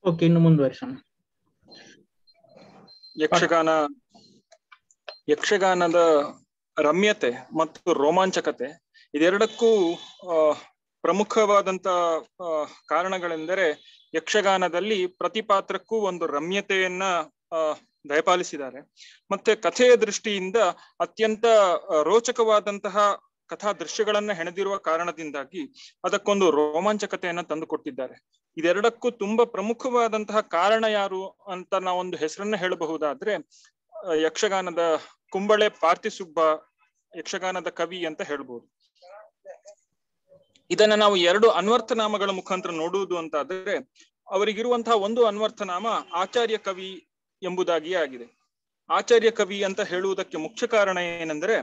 Okay ಇನ್ನು ಮುಂದುವರಿಸೋಣ ಯಕ್ಷಗಾನ ಯಕ್ಷಗಾನದ ರಮ್ಯತೆ ಮತ್ತು ರೋಮಾಂಚಕತೆ ಇದೆರಡಕ್ಕೂ ಆ, ಪ್ರಮುಖವಾದಂತ ಆ, ಕಾರಣಗಳೆಂದರೆ ಯಕ್ಷಗಾನದಲ್ಲಿ ಪ್ರತಿ ಪಾತ್ರಕ್ಕೂ ಒಂದು ರಮ್ಯತೆಯನ್ನ ಆ, ದಯಪಾಲಿಸಿದ್ದಾರೆ ಮತ್ತೆ ಕಥೆಯ ದೃಷ್ಟಿಯಿಂದ ಅತ್ಯಂತ ಆ, ರೋಚಕವಾದಂತಹ ಕಥಾ ದೃಶ್ಯಗಳನ್ನ ಹೆಣೆದಿರುವ ಕಾರಣದಿಂದಾಗಿ ಅದಕ್ಕೊಂದು ರೋಮಾಂಚಕತೆಯನ್ನ ತಂದುಕೊಟ್ಟಿದ್ದಾರೆ ಇದೆರಡಕ್ಕೂ ತುಂಬಾ ಪ್ರಮುಖವಾದಂತಹ ಕಾರಣ ಯಾರು ಅಂತ ನಾವೊಂದು ಹೆಸರನ್ನ ಹೇಳಬಹುದಾದ್ರೆ ಆ, ಯಕ್ಷಗಾನದ ಕುಂಬಳೆ ಪಾರ್ಥಿಸುಬ್ಬ ಯಕ್ಷಗಾನದ ಕವಿ ಅಂತ ಹೇಳ್ಬೋದು ಇದನ್ನ ನಾವು ಎರಡು ಅನ್ವರ್ಥನಾಮಗಳ ಮುಖಾಂತರ ನೋಡುವುದು ಅಂತಾದ್ರೆ ಅವರಿಗಿರುವಂತಹ ಒಂದು ಅನ್ವರ್ಥನಾಮ ಆಚಾರ್ಯ ಕವಿ ಎಂಬುದಾಗಿಯೇ ಆಗಿದೆ ಆಚಾರ್ಯ ಕವಿ ಅಂತ ಹೇಳುವುದಕ್ಕೆ ಮುಖ್ಯ ಕಾರಣ ಏನೆಂದರೆ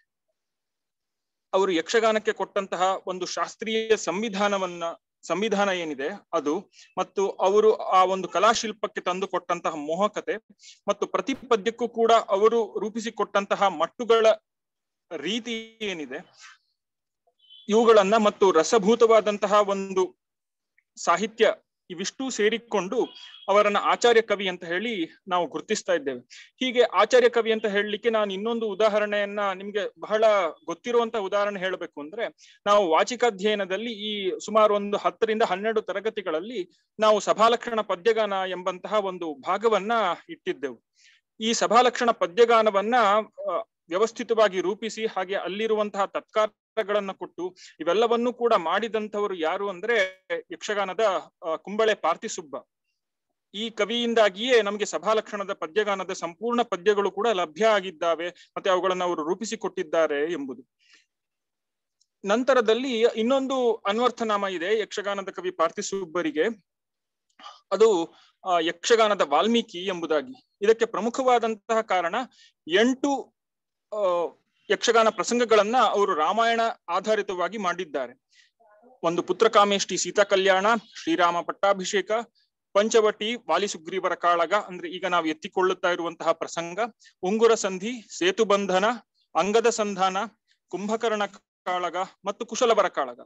ಅವರು ಯಕ್ಷಗಾನಕ್ಕೆ ಕೊಟ್ಟಂತಹ ಒಂದು ಶಾಸ್ತ್ರೀಯ ಸಂವಿಧಾನವನ್ನ ಸಂವಿಧಾನ ಏನಿದೆ ಅದು ಮತ್ತು ಅವರು ಆ ಒಂದು ಕಲಾಶಿಲ್ಪಕ್ಕೆ ತಂದು ಕೊಟ್ಟಂತಹ ಮೋಹಕತೆ ಮತ್ತು ಪ್ರತಿ ಪದ್ಯಕ್ಕೂ ಕೂಡ ಅವರು ರೂಪಿಸಿಕೊಟ್ಟಂತಹ ಮಟ್ಟುಗಳ ರೀತಿ ಏನಿದೆ ಇವುಗಳನ್ನ ಮತ್ತು ರಸಭೂತವಾದಂತಹ ಒಂದು ಸಾಹಿತ್ಯ ಇವಿಷ್ಟು ಸೇರಿಕೊಂಡು ಅವರನ್ನ ಆಚಾರ್ಯ ಕವಿ ಅಂತ ಹೇಳಿ ನಾವು ಗುರುತಿಸ್ತಾ ಇದ್ದೇವೆ ಹೀಗೆ ಆಚಾರ್ಯ ಕವಿ ಅಂತ ಹೇಳಲಿಕ್ಕೆ ನಾನು ಇನ್ನೊಂದು ಉದಾಹರಣೆಯನ್ನ ನಿಮ್ಗೆ ಬಹಳ ಗೊತ್ತಿರುವಂತಹ ಉದಾಹರಣೆ ಹೇಳಬೇಕು ಅಂದ್ರೆ ನಾವು ವಾಚಿಕಾಧ್ಯಯನದಲ್ಲಿ ಈ ಸುಮಾರು ಒಂದು ಹತ್ತರಿಂದ ಹನ್ನೆರಡು ತರಗತಿಗಳಲ್ಲಿ ನಾವು ಸಭಾಲಕ್ಷಣ ಪದ್ಯಗಾನ ಎಂಬಂತಹ ಒಂದು ಭಾಗವನ್ನ ಇಟ್ಟಿದ್ದೆವು ಈ ಸಭಾಲಕ್ಷಣ ಪದ್ಯಗಾನವನ್ನ ಆ, ವ್ಯವಸ್ಥಿತವಾಗಿ ರೂಪಿಸಿ ಹಾಗೆ ಅಲ್ಲಿರುವಂತಹ ತತ್ಕಾರಗಳನ್ನ ಕೊಟ್ಟು ಇವೆಲ್ಲವನ್ನೂ ಕೂಡ ಮಾಡಿದಂಥವರು ಯಾರು ಅಂದ್ರೆ ಯಕ್ಷಗಾನದ ಆ, ಕುಂಬಳೆ ಪಾರ್ಥಿಸುಬ್ಬ ಈ ಕವಿಯಿಂದಾಗಿಯೇ ನಮಗೆ ಸಭಾಲಕ್ಷಣದ ಪದ್ಯಗಾನದ ಸಂಪೂರ್ಣ ಪದ್ಯಗಳು ಕೂಡ ಲಭ್ಯ ಆಗಿದ್ದಾವೆ ಮತ್ತೆ ಅವುಗಳನ್ನು ಅವರು ರೂಪಿಸಿಕೊಟ್ಟಿದ್ದಾರೆ ಎಂಬುದು ನಂತರದಲ್ಲಿ ಇನ್ನೊಂದು ಅನ್ವರ್ಥನಾಮ ಇದೆ ಯಕ್ಷಗಾನದ ಕವಿ ಪಾರ್ಥಿಸುಬ್ಬರಿಗೆ ಅದು ಆ, ಯಕ್ಷಗಾನದ ವಾಲ್ಮೀಕಿ ಎಂಬುದಾಗಿ ಇದಕ್ಕೆ ಪ್ರಮುಖವಾದಂತಹ ಕಾರಣ ಎಂಟು ಆ, ಯಕ್ಷಗಾನ ಪ್ರಸಂಗಗಳನ್ನ ಅವರು ರಾಮಾಯಣ ಆಧಾರಿತವಾಗಿ ಮಾಡಿದ್ದಾರೆ ಒಂದು ಪುತ್ರಕಾಮೇಷ್ಟಿ ಸೀತಾ ಕಲ್ಯಾಣ ಶ್ರೀರಾಮ ಪಟ್ಟಾಭಿಷೇಕ ಪಂಚವಟಿ ವಾಲಿ ಸುಗ್ರೀವರ ಕಾಳಗ ಅಂದ್ರೆ ಈಗ ನಾವು ಎತ್ತಿಕೊಳ್ಳುತ್ತಾ ಇರುವಂತಹ ಪ್ರಸಂಗ ಉಂಗುರ ಸಂಧಿ ಸೇತುಬಂಧನ ಅಂಗದ ಸಂಧಾನ ಕುಂಭಕರ್ಣ ಕಾಳಗ ಮತ್ತು ಕುಶಲವರ ಕಾಳಗ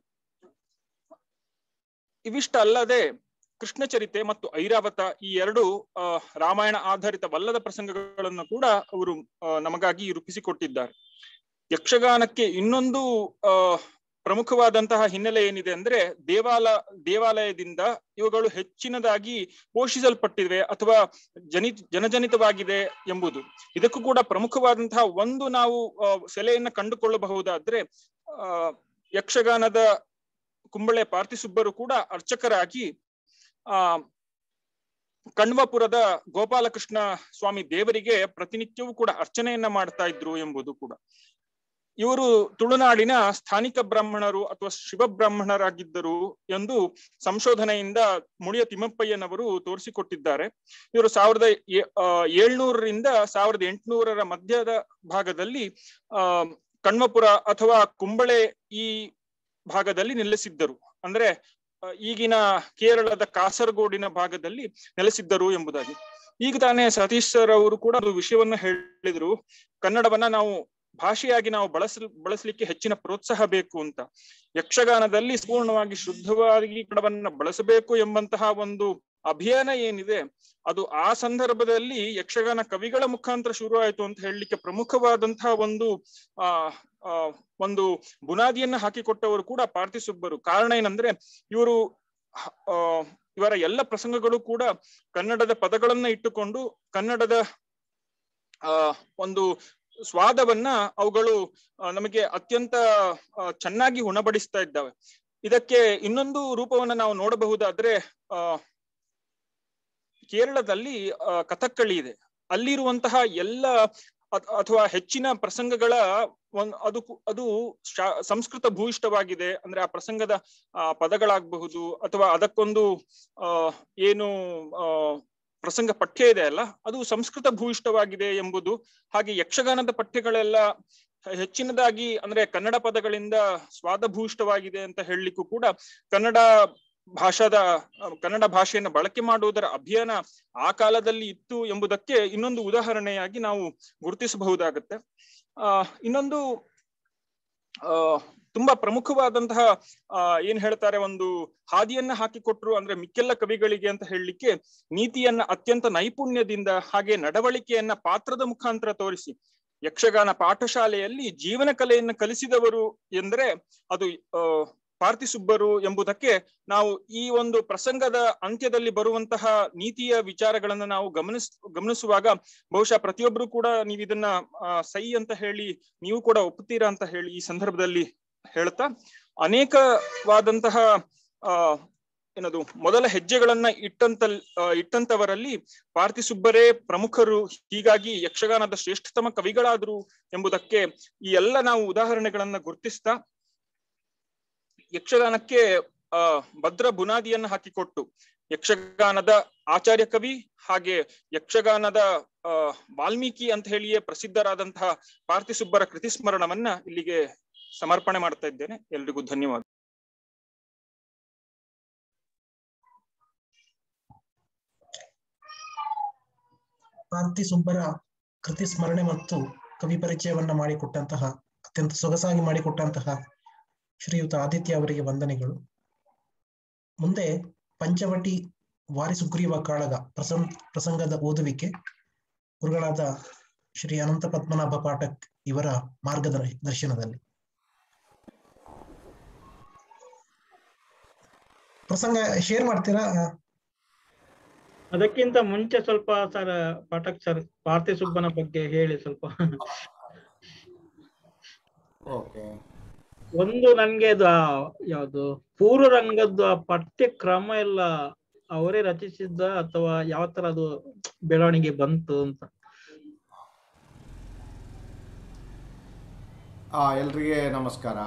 ಇವಿಷ್ಟಲ್ಲದೆ ಕೃಷ್ಣ ಚರಿತೆ ಮತ್ತು ಐರಾವತ ಈ ಎರಡು ಆ, ರಾಮಾಯಣ ಆಧಾರಿತವಲ್ಲದ ಪ್ರಸಂಗಗಳನ್ನು ಕೂಡ ಅವರು ಆ, ನಮಗಾಗಿ ರೂಪಿಸಿಕೊಟ್ಟಿದ್ದಾರೆ ಯಕ್ಷಗಾನಕ್ಕೆ ಇನ್ನೊಂದು ಆ ಪ್ರಮುಖವಾದಂತಹ ಹಿನ್ನೆಲೆ ಏನಿದೆ ಅಂದ್ರೆ ದೇವಾಲ ದೇವಾಲಯದಿಂದ ಇವುಗಳು ಹೆಚ್ಚಿನದಾಗಿ ಪೋಷಿಸಲ್ಪಟ್ಟಿವೆ ಅಥವಾ ಜನಿ ಜನಜನಿತವಾಗಿದೆ ಎಂಬುದು ಇದಕ್ಕೂ ಕೂಡ ಪ್ರಮುಖವಾದಂತಹ ಒಂದು ನಾವು ಆ, ಸೆಲೆಯನ್ನ ಕಂಡುಕೊಳ್ಳಬಹುದಾದ್ರೆ ಆ ಯಕ್ಷಗಾನದ ಕುಂಬಳೆ ಪಾರ್ಥಿಸುಬ್ಬರು ಕೂಡ ಅರ್ಚಕರಾಗಿ ಆ ಕಣ್ವಪುರದ ಗೋಪಾಲಕೃಷ್ಣ ಸ್ವಾಮಿ ದೇವರಿಗೆ ಪ್ರತಿನಿತ್ಯವೂ ಕೂಡ ಅರ್ಚನೆಯನ್ನ ಮಾಡ್ತಾ ಇದ್ರು ಎಂಬುದು ಕೂಡ ಇವರು ತುಳುನಾಡಿನ ಸ್ಥಾನಿಕ ಬ್ರಾಹ್ಮಣರು ಅಥವಾ ಶಿವ ಬ್ರಾಹ್ಮಣರಾಗಿದ್ದರು ಎಂದು ಸಂಶೋಧನೆಯಿಂದ ಮುಳಿಯ ತಿಮ್ಮಪ್ಪಯ್ಯನವರು ತೋರಿಸಿಕೊಟ್ಟಿದ್ದಾರೆ ಇವರು ಸಾವಿರದ ಏ- ಆ, ಏಳ್ನೂರರಿಂದ ಸಾವಿರದ ಎಂಟುನೂರರ ಮಧ್ಯದ ಭಾಗದಲ್ಲಿ ಆ ಕಣ್ವಪುರ ಅಥವಾ ಕುಂಬಳೆ ಈ ಭಾಗದಲ್ಲಿ ನೆಲೆಸಿದ್ದರು ಅಂದ್ರೆ ಆ, ಈಗಿನ ಕೇರಳದ ಕಾಸರಗೋಡಿನ ಭಾಗದಲ್ಲಿ ನೆಲೆಸಿದ್ದರು ಎಂಬುದಾಗಿ ಈಗ ತಾನೇ ಸತೀಶ್ ಸರ್ ಅವರು ಕೂಡ ಒಂದು ವಿಷಯವನ್ನ ಹೇಳಿದ್ರು ಕನ್ನಡವನ್ನ ನಾವು ಭಾಷೆಯಾಗಿ ನಾವು ಬಳಸ ಬಳಸಲಿಕ್ಕೆ ಹೆಚ್ಚಿನ ಪ್ರೋತ್ಸಾಹ ಬೇಕು ಅಂತ ಯಕ್ಷಗಾನದಲ್ಲಿ ಸಂಪೂರ್ಣವಾಗಿ ಶುದ್ಧವಾಗಿ ಕನ್ನಡವನ್ನ ಬಳಸಬೇಕು ಎಂಬಂತಹ ಒಂದು ಅಭಿಯಾನ ಏನಿದೆ ಅದು ಆ ಸಂದರ್ಭದಲ್ಲಿ ಯಕ್ಷಗಾನ ಕವಿಗಳ ಮುಖಾಂತರ ಶುರು ಆಯ್ತು ಅಂತ ಹೇಳಲಿಕ್ಕೆ ಪ್ರಮುಖವಾದಂತಹ ಒಂದು ಆ ಆ, ಒಂದು ಬುನಾದಿಯನ್ನ ಹಾಕಿಕೊಟ್ಟವರು ಕೂಡ ಪಾರ್ಥಿಸುಬ್ಬರು ಕಾರಣ ಏನಂದ್ರೆ ಇವರು ಹ- ಆ, ಇವರ ಎಲ್ಲ ಪ್ರಸಂಗಗಳು ಕೂಡ ಕನ್ನಡದ ಪದಗಳನ್ನ ಇಟ್ಟುಕೊಂಡು ಕನ್ನಡದ ಆ ಒಂದು ಸ್ವಾದವನ್ನ ಅವುಗಳು ಆ, ನಮಗೆ ಅತ್ಯಂತ ಆ, ಚೆನ್ನಾಗಿ ಉಣಬಡಿಸ್ತಾ ಇದ್ದಾವೆ ಇದಕ್ಕೆ ಇನ್ನೊಂದು ರೂಪವನ್ನ ನಾವು ನೋಡಬಹುದಾದ್ರೆ ಆ ಕೇರಳದಲ್ಲಿ ಆ, ಕಥಕ್ಕಳಿ ಇದೆ ಅಲ್ಲಿರುವಂತಹ ಎಲ್ಲ ಅತ್- ಅಥವಾ ಹೆಚ್ಚಿನ ಪ್ರಸಂಗಗಳ ಒಂದ್ ಅದು ಕು- ಅದು ಶಾ- ಸಂಸ್ಕೃತ ಭೂಯಿಷ್ಠವಾಗಿದೆ ಅಂದ್ರೆ ಆ ಪ್ರಸಂಗದ ಆ ಪದಗಳಾಗಬಹುದು ಅಥವಾ ಅದಕ್ಕೊಂದು ಆ ಏನು ಆ ಪ್ರಸಂಗ ಪಠ್ಯ ಇದೆ ಅಲ್ಲ ಅದು ಸಂಸ್ಕೃತ ಭೂಯಿಷ್ಠವಾಗಿದೆ ಎಂಬುದು ಹಾಗೆ ಯಕ್ಷಗಾನದ ಪಠ್ಯಗಳೆಲ್ಲ ಹೆಚ್ಚಿನದಾಗಿ ಅಂದ್ರೆ ಕನ್ನಡ ಪದಗಳಿಂದ ಸ್ವಾದಭೂಯಿಷ್ಠವಾಗಿದೆ ಅಂತ ಹೇಳಲಿಕ್ಕೂ ಕೂಡ ಕನ್ನಡ ಭಾಷಾದ ಅಹ್, ಕನ್ನಡ ಭಾಷೆಯನ್ನು ಬಳಕೆ ಮಾಡುವುದರ ಅಭಿಯಾನ ಆ ಕಾಲದಲ್ಲಿ ಇತ್ತು ಎಂಬುದಕ್ಕೆ ಇನ್ನೊಂದು ಉದಾಹರಣೆಯಾಗಿ ನಾವು ಗುರುತಿಸಬಹುದಾಗತ್ತೆ ಆ ಇನ್ನೊಂದು ಆ ತುಂಬಾ ಪ್ರಮುಖವಾದಂತಹ ಆ ಏನ್ ಹೇಳ್ತಾರೆ ಒಂದು ಹಾದಿಯನ್ನ ಹಾಕಿಕೊಟ್ರು ಅಂದ್ರೆ ಮಿಕ್ಕೆಲ್ಲ ಕವಿಗಳಿಗೆ ಅಂತ ಹೇಳಲಿಕ್ಕೆ ನೀತಿಯನ್ನ ಅತ್ಯಂತ ನೈಪುಣ್ಯದಿಂದ ಹಾಗೆ ನಡವಳಿಕೆಯನ್ನ ಪಾತ್ರದ ಮುಖಾಂತರ ತೋರಿಸಿ ಯಕ್ಷಗಾನ ಪಾಠಶಾಲೆಯಲ್ಲಿ ಜೀವನ ಕಲೆಯನ್ನು ಕಲಿಸಿದವರು ಎಂದ್ರೆ ಅದು ಆ ಪಾರ್ಥಿಸುಬ್ಬರು ಎಂಬುದಕ್ಕೆ ನಾವು ಈ ಒಂದು ಪ್ರಸಂಗದ ಅಂತ್ಯದಲ್ಲಿ ಬರುವಂತಹ ನೀತಿಯ ವಿಚಾರಗಳನ್ನ ನಾವು ಗಮನಿಸ್ ಗಮನಿಸುವಾಗ ಬಹುಶಃ ಪ್ರತಿಯೊಬ್ಬರು ಕೂಡ ನೀವು ಇದನ್ನ ಆ, ಸೈ ಅಂತ ಹೇಳಿ ನೀವು ಕೂಡ ಒಪ್ಪುತ್ತೀರಾ ಅಂತ ಹೇಳಿ ಈ ಸಂದರ್ಭದಲ್ಲಿ ಹೇಳ್ತಾ ಅನೇಕವಾದಂತಹ ಆ ಏನದು ಮೊದಲ ಹೆಜ್ಜೆಗಳನ್ನ ಇಟ್ಟಂತ ಆ, ಇಟ್ಟಂತವರಲ್ಲಿ ಪಾರ್ಥಿಸುಬ್ಬರೇ ಪ್ರಮುಖರು ಹೀಗಾಗಿ ಯಕ್ಷಗಾನದ ಶ್ರೇಷ್ಠತಮ ಕವಿಗಳಾದ್ರು ಎಂಬುದಕ್ಕೆ ಈ ಎಲ್ಲ ನಾವು ಉದಾಹರಣೆಗಳನ್ನ ಗುರುತಿಸ್ತಾ ಯಕ್ಷಗಾನಕ್ಕೆ ಆ ಭದ್ರ ಬುನಾದಿಯನ್ನ ಹಾಕಿಕೊಟ್ಟು ಯಕ್ಷಗಾನದ ಆಚಾರ್ಯ ಕವಿ ಹಾಗೆ ಯಕ್ಷಗಾನದ ಆ ವಾಲ್ಮೀಕಿ ಅಂತ ಹೇಳಿಯೇ ಪ್ರಸಿದ್ಧರಾದಂತಹ ಪಾರ್ಥಿಸುಬ್ಬರ ಕೃತಿ ಸ್ಮರಣವನ್ನ ಇಲ್ಲಿಗೆ ಸಮರ್ಪಣೆ ಮಾಡ್ತಾ ಇದ್ದೇನೆ ಎಲ್ರಿಗೂ ಧನ್ಯವಾದ ಪಾರ್ಥಿ ಸುಬ್ಬರ ಕೃತಿ ಸ್ಮರಣೆ ಮತ್ತು ಕವಿ ಪರಿಚಯವನ್ನ ಮಾಡಿಕೊಟ್ಟಂತಹ ಅತ್ಯಂತ ಸೊಗಸಾಗಿ ಮಾಡಿಕೊಟ್ಟಂತಹ ಶ್ರೀಯುತ ಆದಿತ್ಯ ಅವರಿಗೆ ವಂದನೆಗಳು ಮುಂದೆ ಪಂಚವಟಿ ವಾರಿ ಸುಗ್ರೀವ ಕಾಳಗ ಪ್ರಸಂ ಪ್ರಸಂಗದ ಓದುವಿಕೆ ಗುರುಗಳಾದ ಶ್ರೀ ಅನಂತ ಪದ್ಮನಾಭ ಪಾಠಕ್ ಇವರ ಮಾರ್ಗದರ್ಶನದಲ್ಲಿ ಪ್ರಸಂಗ ಶೇರ್ ಮಾಡ್ತೀರಾ ಅದಕ್ಕಿಂತ ಮುಂಚೆ ಸ್ವಲ್ಪ ಸರ್ ಪಾಠಕ್ ಸರ್ ಪಾರ್ಥಿಸುಬ್ಬನ ಬಗ್ಗೆ ಹೇಳಿ ಸ್ವಲ್ಪ ಓಕೆ ಒಂದು ನನ್ಗೆ ಅದು ಆ ಯಾವ್ದು ಪೂರ್ವ ರಂಗದ್ದು ಆ ಪಠ್ಯಕ್ರಮ ಎಲ್ಲ ಅವರೇ ರಚಿಸಿದ್ದ ಅಥವಾ ಯಾವ ತರ ಅದು ಬೆಳವಣಿಗೆ ಬಂತು ಅಂತ ಆ ಎಲ್ರಿಗೆ ನಮಸ್ಕಾರ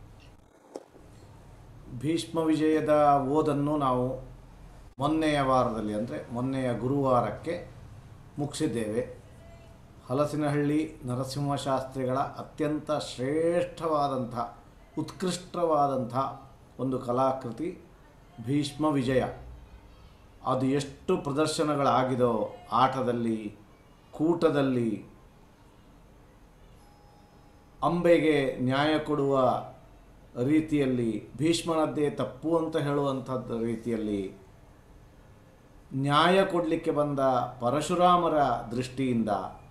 ಭೀಷ್ಮ ವಿಜಯದ ಓದನ್ನು ನಾವು ಮೊನ್ನೆಯ ವಾರದಲ್ಲಿ ಅಂದರೆ ಮೊನ್ನೆಯ ಗುರುವಾರಕ್ಕೆ ಮುಗಿಸಿದ್ದೇವೆ ಹಲಸಿನಹಳ್ಳಿ ನರಸಿಂಹಶಾಸ್ತ್ರಿಗಳ ಅತ್ಯಂತ ಶ್ರೇಷ್ಠವಾದಂಥ ಉತ್ಕೃಷ್ಟವಾದಂಥ ಒಂದು ಕಲಾಕೃತಿ ಭೀಷ್ಮ ವಿಜಯ ಅದು ಎಷ್ಟು ಪ್ರದರ್ಶನಗಳಾಗಿದೋ ಆಟದಲ್ಲಿ ಕೂಟದಲ್ಲಿ ಅಂಬೆಗೆ ನ್ಯಾಯ ಕೊಡುವ ರೀತಿಯಲ್ಲಿ ಭೀಷ್ಮನದ್ದೇ ತಪ್ಪು ಅಂತ ಹೇಳುವಂಥದ್ದು ರೀತಿಯಲ್ಲಿ ನ್ಯಾಯ ಕೊಡಲಿಕ್ಕೆ ಬಂದ ಪರಶುರಾಮರ ದೃಷ್ಟಿಯಿಂದ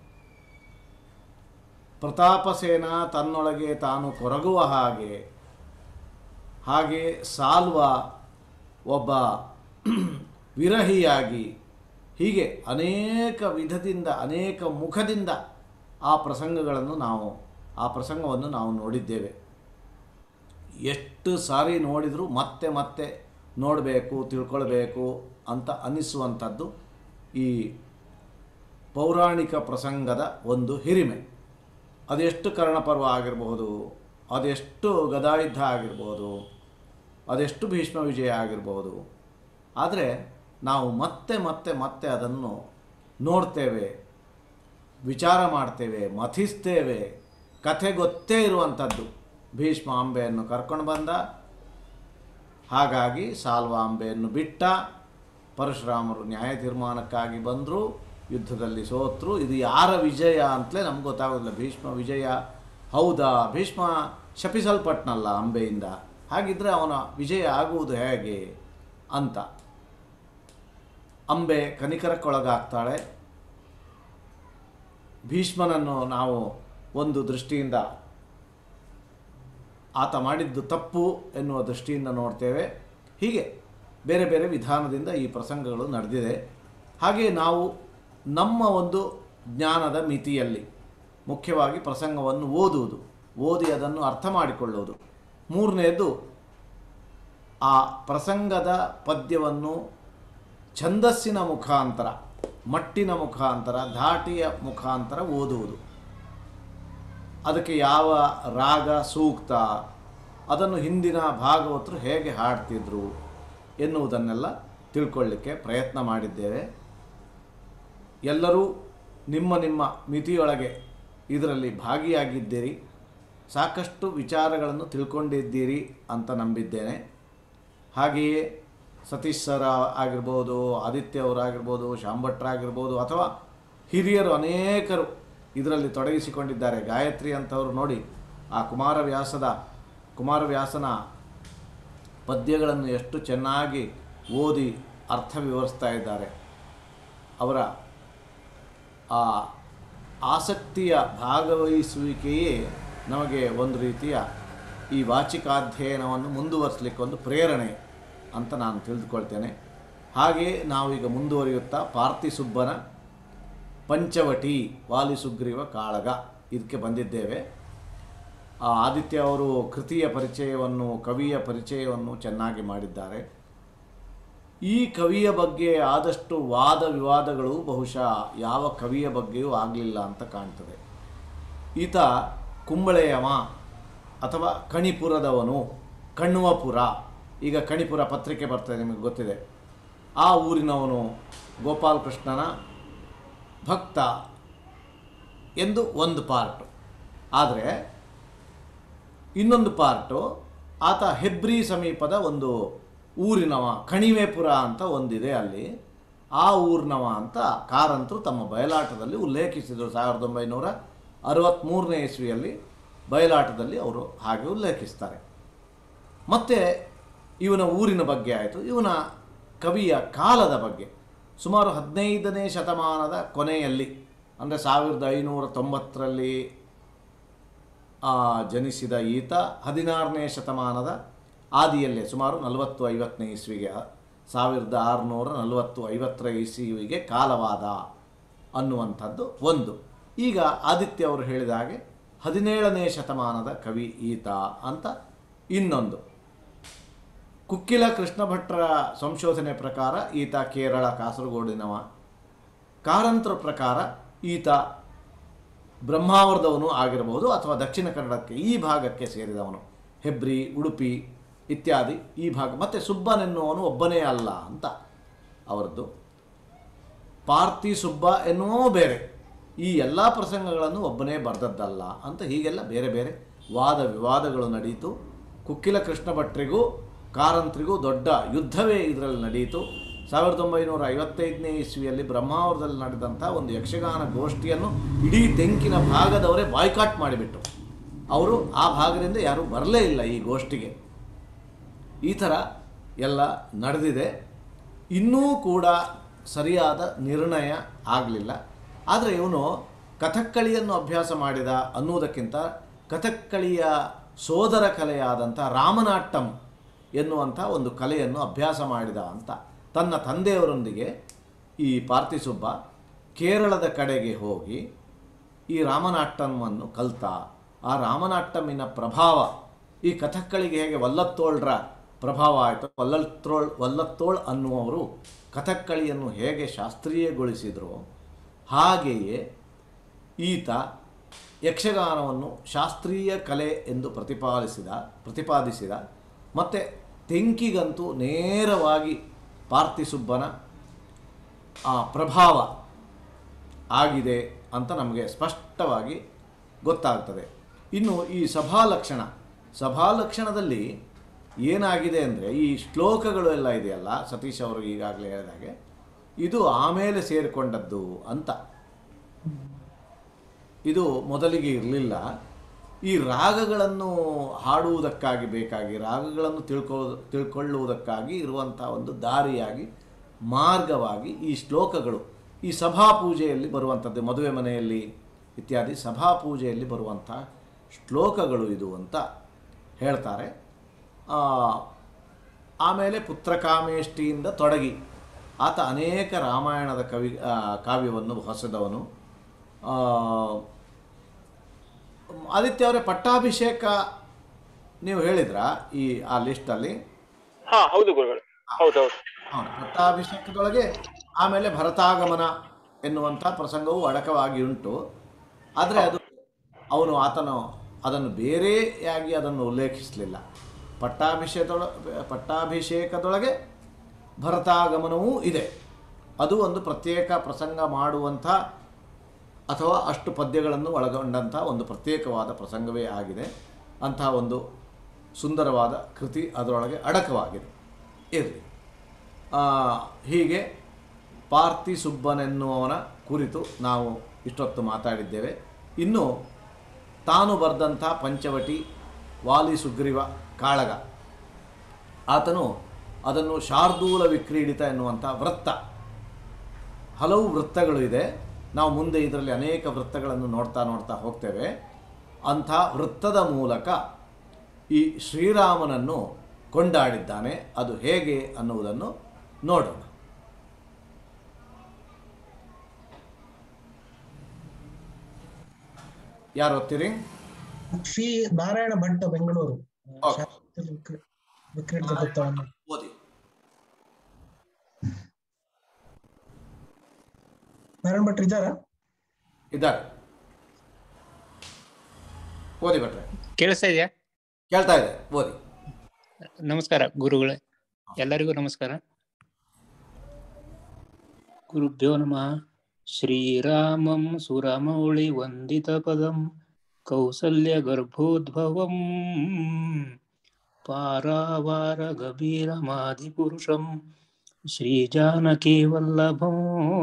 ಪ್ರತಾಪಸೇನ ತನ್ನೊಳಗೆ ತಾನು ಕೊರಗುವ ಹಾಗೆ ಹಾಗೆ ಸಾಲ್ವ ಒಬ್ಬ ವಿರಹಿಯಾಗಿ ಹೀಗೆ ಅನೇಕ ವಿಧದಿಂದ ಅನೇಕ ಮುಖದಿಂದ ಆ ಪ್ರಸಂಗಗಳನ್ನು ನಾವು ಆ ಪ್ರಸಂಗವನ್ನು ನಾವು ನೋಡಿದ್ದೇವೆ ಎಷ್ಟು ಸಾರಿ ನೋಡಿದರೂ ಮತ್ತೆ ಮತ್ತೆ ನೋಡಬೇಕು ತಿಳ್ಕೊಳ್ಬೇಕು ಅಂತ ಅನ್ನಿಸುವಂಥದ್ದು ಈ ಪೌರಾಣಿಕ ಪ್ರಸಂಗದ ಒಂದು ಹಿರಿಮೆ ಅದೆಷ್ಟು ಕರ್ಣಪರ್ವ ಆಗಿರಬಹುದು ಅದೆಷ್ಟು ಗದಾಯುದ್ಧ ಆಗಿರ್ಬೋದು ಅದೆಷ್ಟು ಭೀಷ್ಮ ವಿಜಯ ಆಗಿರ್ಬೋದು ಆದರೆ ನಾವು ಮತ್ತೆ ಮತ್ತೆ ಮತ್ತೆ ಅದನ್ನು ನೋಡ್ತೇವೆ ವಿಚಾರ ಮಾಡ್ತೇವೆ ಮಥಿಸ್ತೇವೆ ಕಥೆ ಗೊತ್ತೇ ಇರುವಂಥದ್ದು ಭೀಷ್ಮ ಅಂಬೆಯನ್ನು ಕರ್ಕೊಂಡು ಬಂದ ಹಾಗಾಗಿ ಸಾಲ್ವ ಅಂಬೆಯನ್ನು ಬಿಟ್ಟ ಪರಶುರಾಮರು ನ್ಯಾಯ ತೀರ್ಮಾನಕ್ಕಾಗಿ ಬಂದರು ಯುದ್ಧದಲ್ಲಿ ಸೋತರು ಇದು ಯಾರ ವಿಜಯ ಅಂತಲೇ ನಮ್ಗೆ ಗೊತ್ತಾಗೋದಿಲ್ಲ ಭೀಷ್ಮ ವಿಜಯ ಹೌದಾ ಭೀಷ್ಮ ಶಪಿಸಲ್ಪಟ್ನಲ್ಲ ಅಂಬೆಯಿಂದ ಹಾಗಿದ್ರೆ ಅವನ ವಿಜಯ ಆಗುವುದು ಹೇಗೆ ಅಂತ ಅಂಬೆ ಕನಿಕರಕ್ಕೊಳಗಾಗ್ತಾಳೆ ಭೀಷ್ಮನನ್ನು ನಾವು ಒಂದು ದೃಷ್ಟಿಯಿಂದ ಆತ ಮಾಡಿದ್ದು ತಪ್ಪು ಎನ್ನುವ ದೃಷ್ಟಿಯಿಂದ ನೋಡ್ತೇವೆ ಹೀಗೆ ಬೇರೆ ಬೇರೆ ವಿಧಾನದಿಂದ ಈ ಪ್ರಸಂಗಗಳು ನಡೆದಿದೆ ಹಾಗೆ ನಾವು ನಮ್ಮ ಒಂದು ಜ್ಞಾನದ ಮಿತಿಯಲ್ಲಿ ಮುಖ್ಯವಾಗಿ ಪ್ರಸಂಗವನ್ನು ಓದುವುದು ಓದಿ ಅದನ್ನು ಅರ್ಥ ಮಾಡಿಕೊಳ್ಳುವುದು ಮೂರನೆಯದು ಆ ಪ್ರಸಂಗದ ಪದ್ಯವನ್ನು ಛಂದಸ್ಸಿನ ಮುಖಾಂತರ ಮಟ್ಟಿನ ಮುಖಾಂತರ ಧಾಟಿಯ ಮುಖಾಂತರ ಓದುವುದು ಅದಕ್ಕೆ ಯಾವ ರಾಗ ಸೂಕ್ತ ಅದನ್ನು ಹಿಂದಿನ ಭಾಗವತರು ಹೇಗೆ ಹಾಡ್ತಿದ್ರು ಎನ್ನುವುದನ್ನೆಲ್ಲ ತಿಳ್ಕೊಳ್ಳಿಕ್ಕೆ ಪ್ರಯತ್ನ ಮಾಡಿದ್ದೇವೆ ಎಲ್ಲರೂ ನಿಮ್ಮ ನಿಮ್ಮ ಮಿತಿಯೊಳಗೆ ಇದರಲ್ಲಿ ಭಾಗಿಯಾಗಿದ್ದೀರಿ ಸಾಕಷ್ಟು ವಿಚಾರಗಳನ್ನು ತಿಳ್ಕೊಂಡಿದ್ದೀರಿ ಅಂತ ನಂಬಿದ್ದೇನೆ ಹಾಗೆಯೇ ಸತೀಶ್ ಸರ್ ಆಗಿರ್ಬೋದು ಆದಿತ್ಯ ಅವರಾಗಿರ್ಬೋದು ಶಾಂಭಟ್ರಾಗಿರ್ಬೋದು ಅಥವಾ ಹಿರಿಯರು ಅನೇಕರು ಇದರಲ್ಲಿ ತೊಡಗಿಸಿಕೊಂಡಿದ್ದಾರೆ ಗಾಯತ್ರಿ ಅಂತವರು ನೋಡಿ ಆ ಕುಮಾರವ್ಯಾಸದ ಕುಮಾರವ್ಯಾಸನ ಪದ್ಯಗಳನ್ನು ಎಷ್ಟು ಚೆನ್ನಾಗಿ ಓದಿ ಅರ್ಥ ವಿವರಿಸ್ತಾ ಇದ್ದಾರೆ ಅವರ ಆ ಆಸಕ್ತಿಯ ಭಾಗವಹಿಸುವಿಕೆಯೇ ನಮಗೆ ಒಂದು ರೀತಿಯ ಈ ವಾಚಿಕಾಧ್ಯಯನವನ್ನು ಮುಂದುವರಿಸಲಿಕ್ಕೆ ಒಂದು ಪ್ರೇರಣೆ ಅಂತ ನಾನು ತಿಳಿದುಕೊಳ್ತೇನೆ ಹಾಗೆಯೇ ನಾವೀಗ ಮುಂದುವರಿಯುತ್ತಾ ಪಾರ್ಥಿಸುಬ್ಬನ ಪಂಚವಟಿ ವಾಲಿಸುಗ್ರೀವ ಕಾಳಗ ಇದಕ್ಕೆ ಬಂದಿದ್ದೇವೆ ಆ ಆದಿತ್ಯ ಅವರು ಕೃತಿಯ ಪರಿಚಯವನ್ನು ಕವಿಯ ಪರಿಚಯವನ್ನು ಚೆನ್ನಾಗಿ ಮಾಡಿದ್ದಾರೆ ಈ ಕವಿಯ ಬಗ್ಗೆ ಆದಷ್ಟು ವಾದ ವಿವಾದಗಳು ಬಹುಶಃ ಯಾವ ಕವಿಯ ಬಗ್ಗೆಯೂ ಆಗಲಿಲ್ಲ ಅಂತ ಕಾಣ್ತದೆ ಈತ ಕುಂಬಳೆಯವ ಅಥವಾ ಕಣಿಪುರದವನು ಕಣ್ಣುವಪುರ ಈಗ ಕಣಿಪುರ ಪತ್ರಿಕೆ ಬರ್ತದೆ ನಿಮಗೆ ಗೊತ್ತಿದೆ ಆ ಊರಿನವನು ಗೋಪಾಲಕೃಷ್ಣನ ಭಕ್ತ ಎಂದು ಒಂದು ಪಾರ್ಟು ಆದರೆ ಇನ್ನೊಂದು ಪಾರ್ಟು ಆತ ಹೆಬ್ರಿ ಸಮೀಪದ ಒಂದು ಊರಿನವ ಕಣಿವೆಪುರ ಅಂತ ಒಂದಿದೆ ಅಲ್ಲಿ ಆ ಊರಿನವ ಅಂತ ಕಾರಂತರು ತಮ್ಮ ಬಯಲಾಟದಲ್ಲಿ ಉಲ್ಲೇಖಿಸಿದರು ಸಾವಿರದ ಒಂಬೈನೂರ ಅರವತ್ತ್ಮೂರನೇ ಇಸ್ವಿಯಲ್ಲಿ ಬಯಲಾಟದಲ್ಲಿ ಅವರು ಹಾಗೆ ಉಲ್ಲೇಖಿಸ್ತಾರೆ ಮತ್ತು ಇವನ ಊರಿನ ಬಗ್ಗೆ ಆಯಿತು ಇವನ ಕವಿಯ ಕಾಲದ ಬಗ್ಗೆ ಸುಮಾರು ಹದಿನೈದನೇ ಶತಮಾನದ ಕೊನೆಯಲ್ಲಿ ಅಂದರೆ ಸಾವಿರದ ಐನೂರ ತೊಂಬತ್ತರಲ್ಲಿ ಆ, ಜನಿಸಿದ ಈತ ಹದಿನಾರನೇ ಶತಮಾನದ ಆದಿಯಲ್ಲೇ ಸುಮಾರು ನಲವತ್ತು ಐವತ್ತನೇ ಇಸ್ವಿಗೆ ಸಾವಿರದ ಆರುನೂರ ನಲವತ್ತು ಐವತ್ತರ ಇಸ್ವಿಗೆ ಕಾಲವಾದ ಅನ್ನುವಂಥದ್ದು ಒಂದು ಈಗ ಆದಿತ್ಯ ಅವರು ಹೇಳಿದ ಹಾಗೆ ಹದಿನೇಳನೇ ಶತಮಾನದ ಕವಿ ಈತ ಅಂತ ಇನ್ನೊಂದು ಕುಕ್ಕಿಲ ಕೃಷ್ಣ ಭಟ್ರ ಸಂಶೋಧನೆ ಪ್ರಕಾರ ಈತ ಕೇರಳ ಕಾಸರಗೋಡಿನವ ಕಾರಂತರ ಪ್ರಕಾರ ಈತ ಬ್ರಹ್ಮಾವರದವನು ಆಗಿರಬಹುದು ಅಥವಾ ದಕ್ಷಿಣ ಕನ್ನಡಕ್ಕೆ ಈ ಭಾಗಕ್ಕೆ ಸೇರಿದವನು ಹೆಬ್ರಿ ಉಡುಪಿ ಇತ್ಯಾದಿ ಈ ಭಾಗ ಮತ್ತು ಸುಬ್ಬನೆನ್ನುವನು ಒಬ್ಬನೇ ಅಲ್ಲ ಅಂತ ಅವರದ್ದು ಪಾರ್ಥಿ ಸುಬ್ಬ ಎನ್ನುವ ಬೇರೆ ಈ ಎಲ್ಲ ಪ್ರಸಂಗಗಳನ್ನು ಒಬ್ಬನೇ ಬರೆದದ್ದಲ್ಲ ಅಂತ ಹೀಗೆಲ್ಲ ಬೇರೆ ಬೇರೆ ವಾದ ವಿವಾದಗಳು ನಡೆಯಿತು ಕುಕ್ಕಿಲ ಕೃಷ್ಣ ಭಟ್ರಿಗೂ ಕಾರಂತ್ರಿಗೂ ದೊಡ್ಡ ಯುದ್ಧವೇ ಇದರಲ್ಲಿ ನಡೆಯಿತು ಸಾವಿರದ ಒಂಬೈನೂರ ಐವತ್ತೈದನೇ ಇಸ್ವಿಯಲ್ಲಿ ಬ್ರಹ್ಮಾವರದಲ್ಲಿ ನಡೆದಂಥ ಒಂದು ಯಕ್ಷಗಾನ ಗೋಷ್ಠಿಯನ್ನು ಇಡೀ ತೆಂಕಿನ ಭಾಗದವರೇ ಬಾಯ್ಕಾಟ್ ಮಾಡಿಬಿಟ್ಟು ಅವರು ಆ ಭಾಗದಿಂದ ಯಾರೂ ಬರಲೇ ಇಲ್ಲ ಈ ಗೋಷ್ಠಿಗೆ ಈ ಥರ ಎಲ್ಲ ನಡೆದಿದೆ ಇನ್ನೂ ಕೂಡ ಸರಿಯಾದ ನಿರ್ಣಯ ಆಗಲಿಲ್ಲ ಆದರೆ ಇವನು ಕಥಕ್ಕಳಿಯನ್ನು ಅಭ್ಯಾಸ ಮಾಡಿದ ಅನ್ನುವುದಕ್ಕಿಂತ ಕಥಕ್ಕಳಿಯ ಸೋದರ ಕಲೆಯಾದಂಥ ರಾಮನಾಟ್ಟಂ ಎನ್ನುವಂಥ ಒಂದು ಕಲೆಯನ್ನು ಅಭ್ಯಾಸ ಮಾಡಿದ ಅಂತ ತನ್ನ ತಂದೆಯವರೊಂದಿಗೆ ಈ ಪಾರ್ಥಿಸುಬ್ಬ ಕೇರಳದ ಕಡೆಗೆ ಹೋಗಿ ಈ ರಾಮನಾಟ್ಟಮನ್ನು ಕಲ್ತ ಆ ರಾಮನಾಟ್ಟಮಿನ ಪ್ರಭಾವ ಈ ಕಥಕ್ಕಳಿಗೆ ಹೇಗೆ ವಲ್ಲತ್ತೋಳ್ರ ಪ್ರಭಾವ ಆಯಿತು ವಲ್ಲತ್ತೋಳ್ ವಲ್ಲತ್ತೋಳ್ ಅನ್ನುವರು ಕಥಕ್ಕಳಿಯನ್ನು ಹೇಗೆ ಶಾಸ್ತ್ರೀಯಗೊಳಿಸಿದರೋ ಹಾಗೆಯೇ ಈತ ಯಕ್ಷಗಾನವನ್ನು ಶಾಸ್ತ್ರೀಯ ಕಲೆ ಎಂದು ಪ್ರತಿಪಾದಿಸಿದ ಪ್ರತಿಪಾದಿಸಿದ ಮತ್ತು ತೆಂಕಿಗಂತೂ ನೇರವಾಗಿ ಪಾರ್ಥಿಸುಬ್ಬನ ಆ ಪ್ರಭಾವ ಆಗಿದೆ ಅಂತ ನಮಗೆ ಸ್ಪಷ್ಟವಾಗಿ ಗೊತ್ತಾಗ್ತದೆ ಇನ್ನು ಈ ಸಭಾಲಕ್ಷಣ ಸಭಾಲಕ್ಷಣದಲ್ಲಿ ಏನಾಗಿದೆ ಅಂದರೆ ಈ ಶ್ಲೋಕಗಳು ಎಲ್ಲ ಇದೆಯಲ್ಲ ಸತೀಶ್ ಅವರು ಈಗಾಗಲೇ ಹೇಳಿದಾಗೆ ಇದು ಆಮೇಲೆ ಸೇರಿಕೊಂಡದ್ದು ಅಂತ ಇದು ಮೊದಲಿಗೆ ಇರಲಿಲ್ಲ ಈ ರಾಗಗಳನ್ನು ಹಾಡುವುದಕ್ಕಾಗಿ ಬೇಕಾಗಿ ರಾಗಗಳನ್ನು ತಿಳ್ಕೊ ತಿಳ್ಕೊಳ್ಳುವುದಕ್ಕಾಗಿ ಇರುವಂಥ ಒಂದು ದಾರಿಯಾಗಿ ಮಾರ್ಗವಾಗಿ ಈ ಶ್ಲೋಕಗಳು ಈ ಸಭಾಪೂಜೆಯಲ್ಲಿ ಬರುವಂಥದ್ದು ಮದುವೆ ಮನೆಯಲ್ಲಿ ಇತ್ಯಾದಿ ಸಭಾಪೂಜೆಯಲ್ಲಿ ಬರುವಂಥ ಶ್ಲೋಕಗಳು ಇದು ಅಂತ ಹೇಳ್ತಾರೆ ಆ, ಆಮೇಲೆ ಪುತ್ರಕಾಮೇಷ್ಟಿಯಿಂದ ತೊಡಗಿ ಆತ ಅನೇಕ ರಾಮಾಯಣದ ಕವಿ ಆ, ಕಾವ್ಯವನ್ನು ಹೊಸದವನು ಆ, ಆದಿತ್ಯ ಅವರೇ ಪಟ್ಟಾಭಿಷೇಕ ನೀವು ಹೇಳಿದ್ರ ಈ ಆ ಲಿಸ್ಟಲ್ಲಿ ಹಾ ಹೌದು ಗುರುಗಳು ಹೌದೌದು ಹೌದು, ಪಟ್ಟಾಭಿಷೇಕದೊಳಗೆ ಆಮೇಲೆ ಭರತಾಗಮನ ಎನ್ನುವಂಥ ಪ್ರಸಂಗವು ಅಡಕವಾಗಿ ಉಂಟು ಆದರೆ ಅದು ಅವನು ಆತನು ಅದನ್ನು ಬೇರೆಯಾಗಿ ಅದನ್ನು ಉಲ್ಲೇಖಿಸಲಿಲ್ಲ ಪಟ್ಟಾಭಿಷೇಕದೊಳ ಪಟ್ಟಾಭಿಷೇಕದೊಳಗೆ ಭರತಾಗಮನವೂ ಇದೆ ಅದು ಒಂದು ಪ್ರತ್ಯೇಕ ಪ್ರಸಂಗ ಮಾಡುವಂಥ ಅಥವಾ ಅಷ್ಟು ಪದ್ಯಗಳನ್ನು ಒಳಗೊಂಡಂಥ ಒಂದು ಪ್ರತ್ಯೇಕವಾದ ಪ್ರಸಂಗವೇ ಆಗಿದೆ ಅಂತಹ ಒಂದು ಸುಂದರವಾದ ಕೃತಿ ಅದರೊಳಗೆ ಅಡಕವಾಗಿದೆ ಇರಲಿ ಹೀಗೆ ಪಾರ್ಥಿ ಸುಬ್ಬನೆನ್ನುವವನ ಕುರಿತು ನಾವು ಇಷ್ಟೊತ್ತು ಮಾತಾಡಿದ್ದೇವೆ ಇನ್ನು ತಾನು ಬರೆದಂಥ ಪಂಚವಟಿ ವಾಲಿ ಸುಗ್ರೀವ ಕಾಳಗ ಆತನು ಅದನ್ನು ಶಾರ್ದೂಲ ವಿಕ್ರೀಡಿತ ಎನ್ನುವಂಥ ವೃತ್ತ ಹಲವು ವೃತ್ತಗಳು ಇದೆ ನಾವು ಮುಂದೆ ಇದರಲ್ಲಿ ಅನೇಕ ವೃತ್ತಗಳನ್ನು ನೋಡ್ತಾ ನೋಡ್ತಾ ಹೋಗ್ತೇವೆ ಅಂಥ ವೃತ್ತದ ಮೂಲಕ ಈ ಶ್ರೀರಾಮನನ್ನು ಕೊಂಡಾಡಿದ್ದಾನೆ ಅದು ಹೇಗೆ ಅನ್ನುವುದನ್ನು ನೋಡೋಣ ಯಾರು ಓದ್ತೀರಿ ಶ್ರೀ ನಾರಾಯಣ ಭಟ್ಟ ಬೆಂಗಳೂರು ಓಕೆ. ಶಾಸ್ತ್ರೀಯ ವಿಕ್ರ- ವಿಕ್ರೀಡಿತ ವೃತ್ತವನ್ನು ಓದಿ ನಾರಾಯಣ ಭಟ್ರು ಇದ್ದಾರಾ ಇದ್ದಾರೆ ಓದಿ ಭಟ್ರೆ ಕೇಳಿಸ್ತಾ ಇದೆಯಾ ಕೇಳ್ತಾ ಇದೆ ಓದಿ ನಮಸ್ಕಾರ ಗುರುಗಳೇ ಎಲ್ಲರಿಗೂ ನಮಸ್ಕಾರ ಗುರುಭ್ಯೋ ನಮಃ ಶ್ರೀರಾಮಂ ಸುರಮೌಳಿ ವಂದಿತ ಪದಂ ಕೌಸಲ್ಯ ಗರ್ಭೋದ್ಭವಂ ಪಾರಾವಾರ ಗಭೀರಮಾದಿಪುರುಷಂ ಶ್ರೀಜಾನಕಿ ವಲ್ಲಭೋ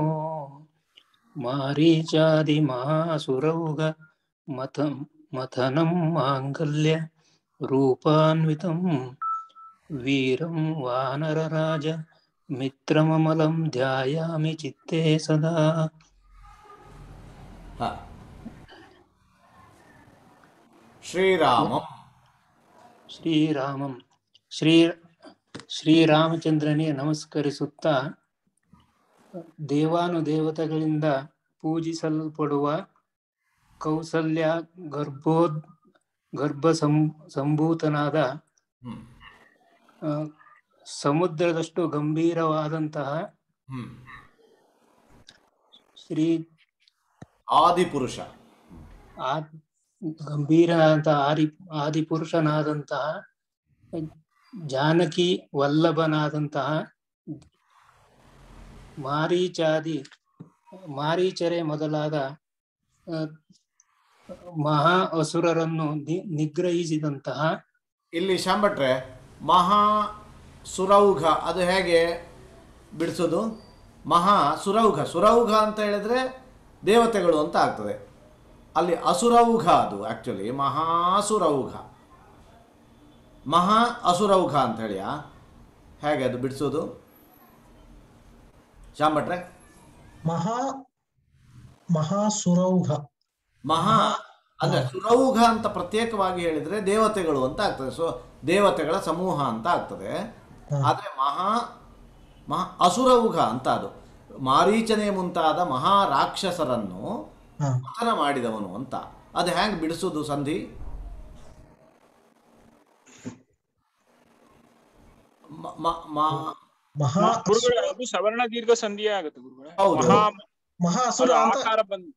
ಮಾರೀಚಾದಿ ಮಹಾಸುರೌಘ ಮಥಂ ಮಥನಂ ಮಾಂಗಲ್ಯ ರೂಪಾನ್ವಿತಂ ವೀರಂ ವಾನರರಾಜ ಮಿತ್ರಮಮಲಂ ಧ್ಯಾಯಾಮಿ ಚಿತ್ತೇ ಸದಾ ಹ ಶ್ರೀರಾಮಂ ಶ್ರೀರಾಮಂ ಶ್ರೀ ಶ್ರೀರಾಮಚಂದ್ರನಿಗೆ ನಮಸ್ಕರಿಸುತ್ತಾ ದೇವಾನುದೇವತೆಗಳಿಂದ ಪೂಜಿಸಲ್ಪಡುವ ಕೌಸಲ್ಯ ಗರ್ಭೋದ್ ಗರ್ಭ ಸಂ ಸಂಭೂತನಾದ ಹ್ಮ್ ಆ, ಸಮುದ್ರದಷ್ಟು ಗಂಭೀರವಾದಂತಹ ಹ್ಮ್ ಶ್ರೀ ಆದಿಪುರುಷ ಆ ಗಂಭೀರನಾದಂತಹ ಆದಿ ಆದಿಪುರುಷನಾದಂತಹ ಜಾನಕಿ ವಲ್ಲಭನಾದಂತಹ ಮಾರೀಚಾದಿ ಮಾರೀಚರೆ ಮೊದಲಾದ ಆ, ಮಹಾ ಅಸುರರನ್ನು ನಿ- ನಿಗ್ರಹಿಸಿದಂತಹ ಇಲ್ಲಿ ಶಾಂಭಟ್ರೆ ಮಹಾ ಸುರೌಘ ಅದು ಹೇಗೆ ಬಿಡಿಸೋದು ಮಹಾ ಸುರೌಘ ಸುರೌಘ ಅಂತ ಹೇಳಿದ್ರೆ ದೇವತೆಗಳು ಅಂತ ಆಗ್ತದೆ ಅಲ್ಲಿ ಅಸುರೌಘ ಅದು ಆ್ಯಕ್ಚುಲಿ ಮಹಾಸುರೌಘ ಮಹಾ ಅಸುರೌಘ ಅಂತ ಹೇಳಿಯಾ ಹೇಗೆ ಅದು ಬಿಡಿಸೋದು ಶಾಂಭಟ್ರೆ ಮಹಾ ಮಹಾಸುರೌಘ ಮಹಾ ಅಂದ್ರೆ ಸುರೌಘ ಅಂತ ಪ್ರತ್ಯೇಕವಾಗಿ ಹೇಳಿದ್ರೆ ದೇವತೆಗಳು ಅಂತ ಆಗ್ತದೆ ಸೊ ದೇವತೆಗಳ ಸಮೂಹ ಅಂತ ಆಗ್ತದೆ ಹ. ಆದ್ರೆ ಮಹಾ ಮಹಾ ಅಸುರೌಘ ಅಂತ ಅದು ಮಾರೀಚನೆ ಮುಂತಾದ ಮಹಾ ರಾಕ್ಷಸರನ್ನು ಹ ಪತನ ಮಾಡಿದವನು ಅಂತ ಅದು ಹೆಂಗ್ ಬಿಡಿಸೋದು ಸಂಧಿ ಮ- ಮ- ಮ- ಮಹಾ ಗುರುಗಳೇ ಅದು ಸವರ್ಣ ದೀರ್ಘ ಸಂಧಿಯೇ ಆಗುತ್ತೆ ಗುರುಗಳೇ ಹೌದು. ಮಹಾ ಮಹಾ ಅಸುರ ಅದು ಅಂತ ಆಕಾರ ಬಂದು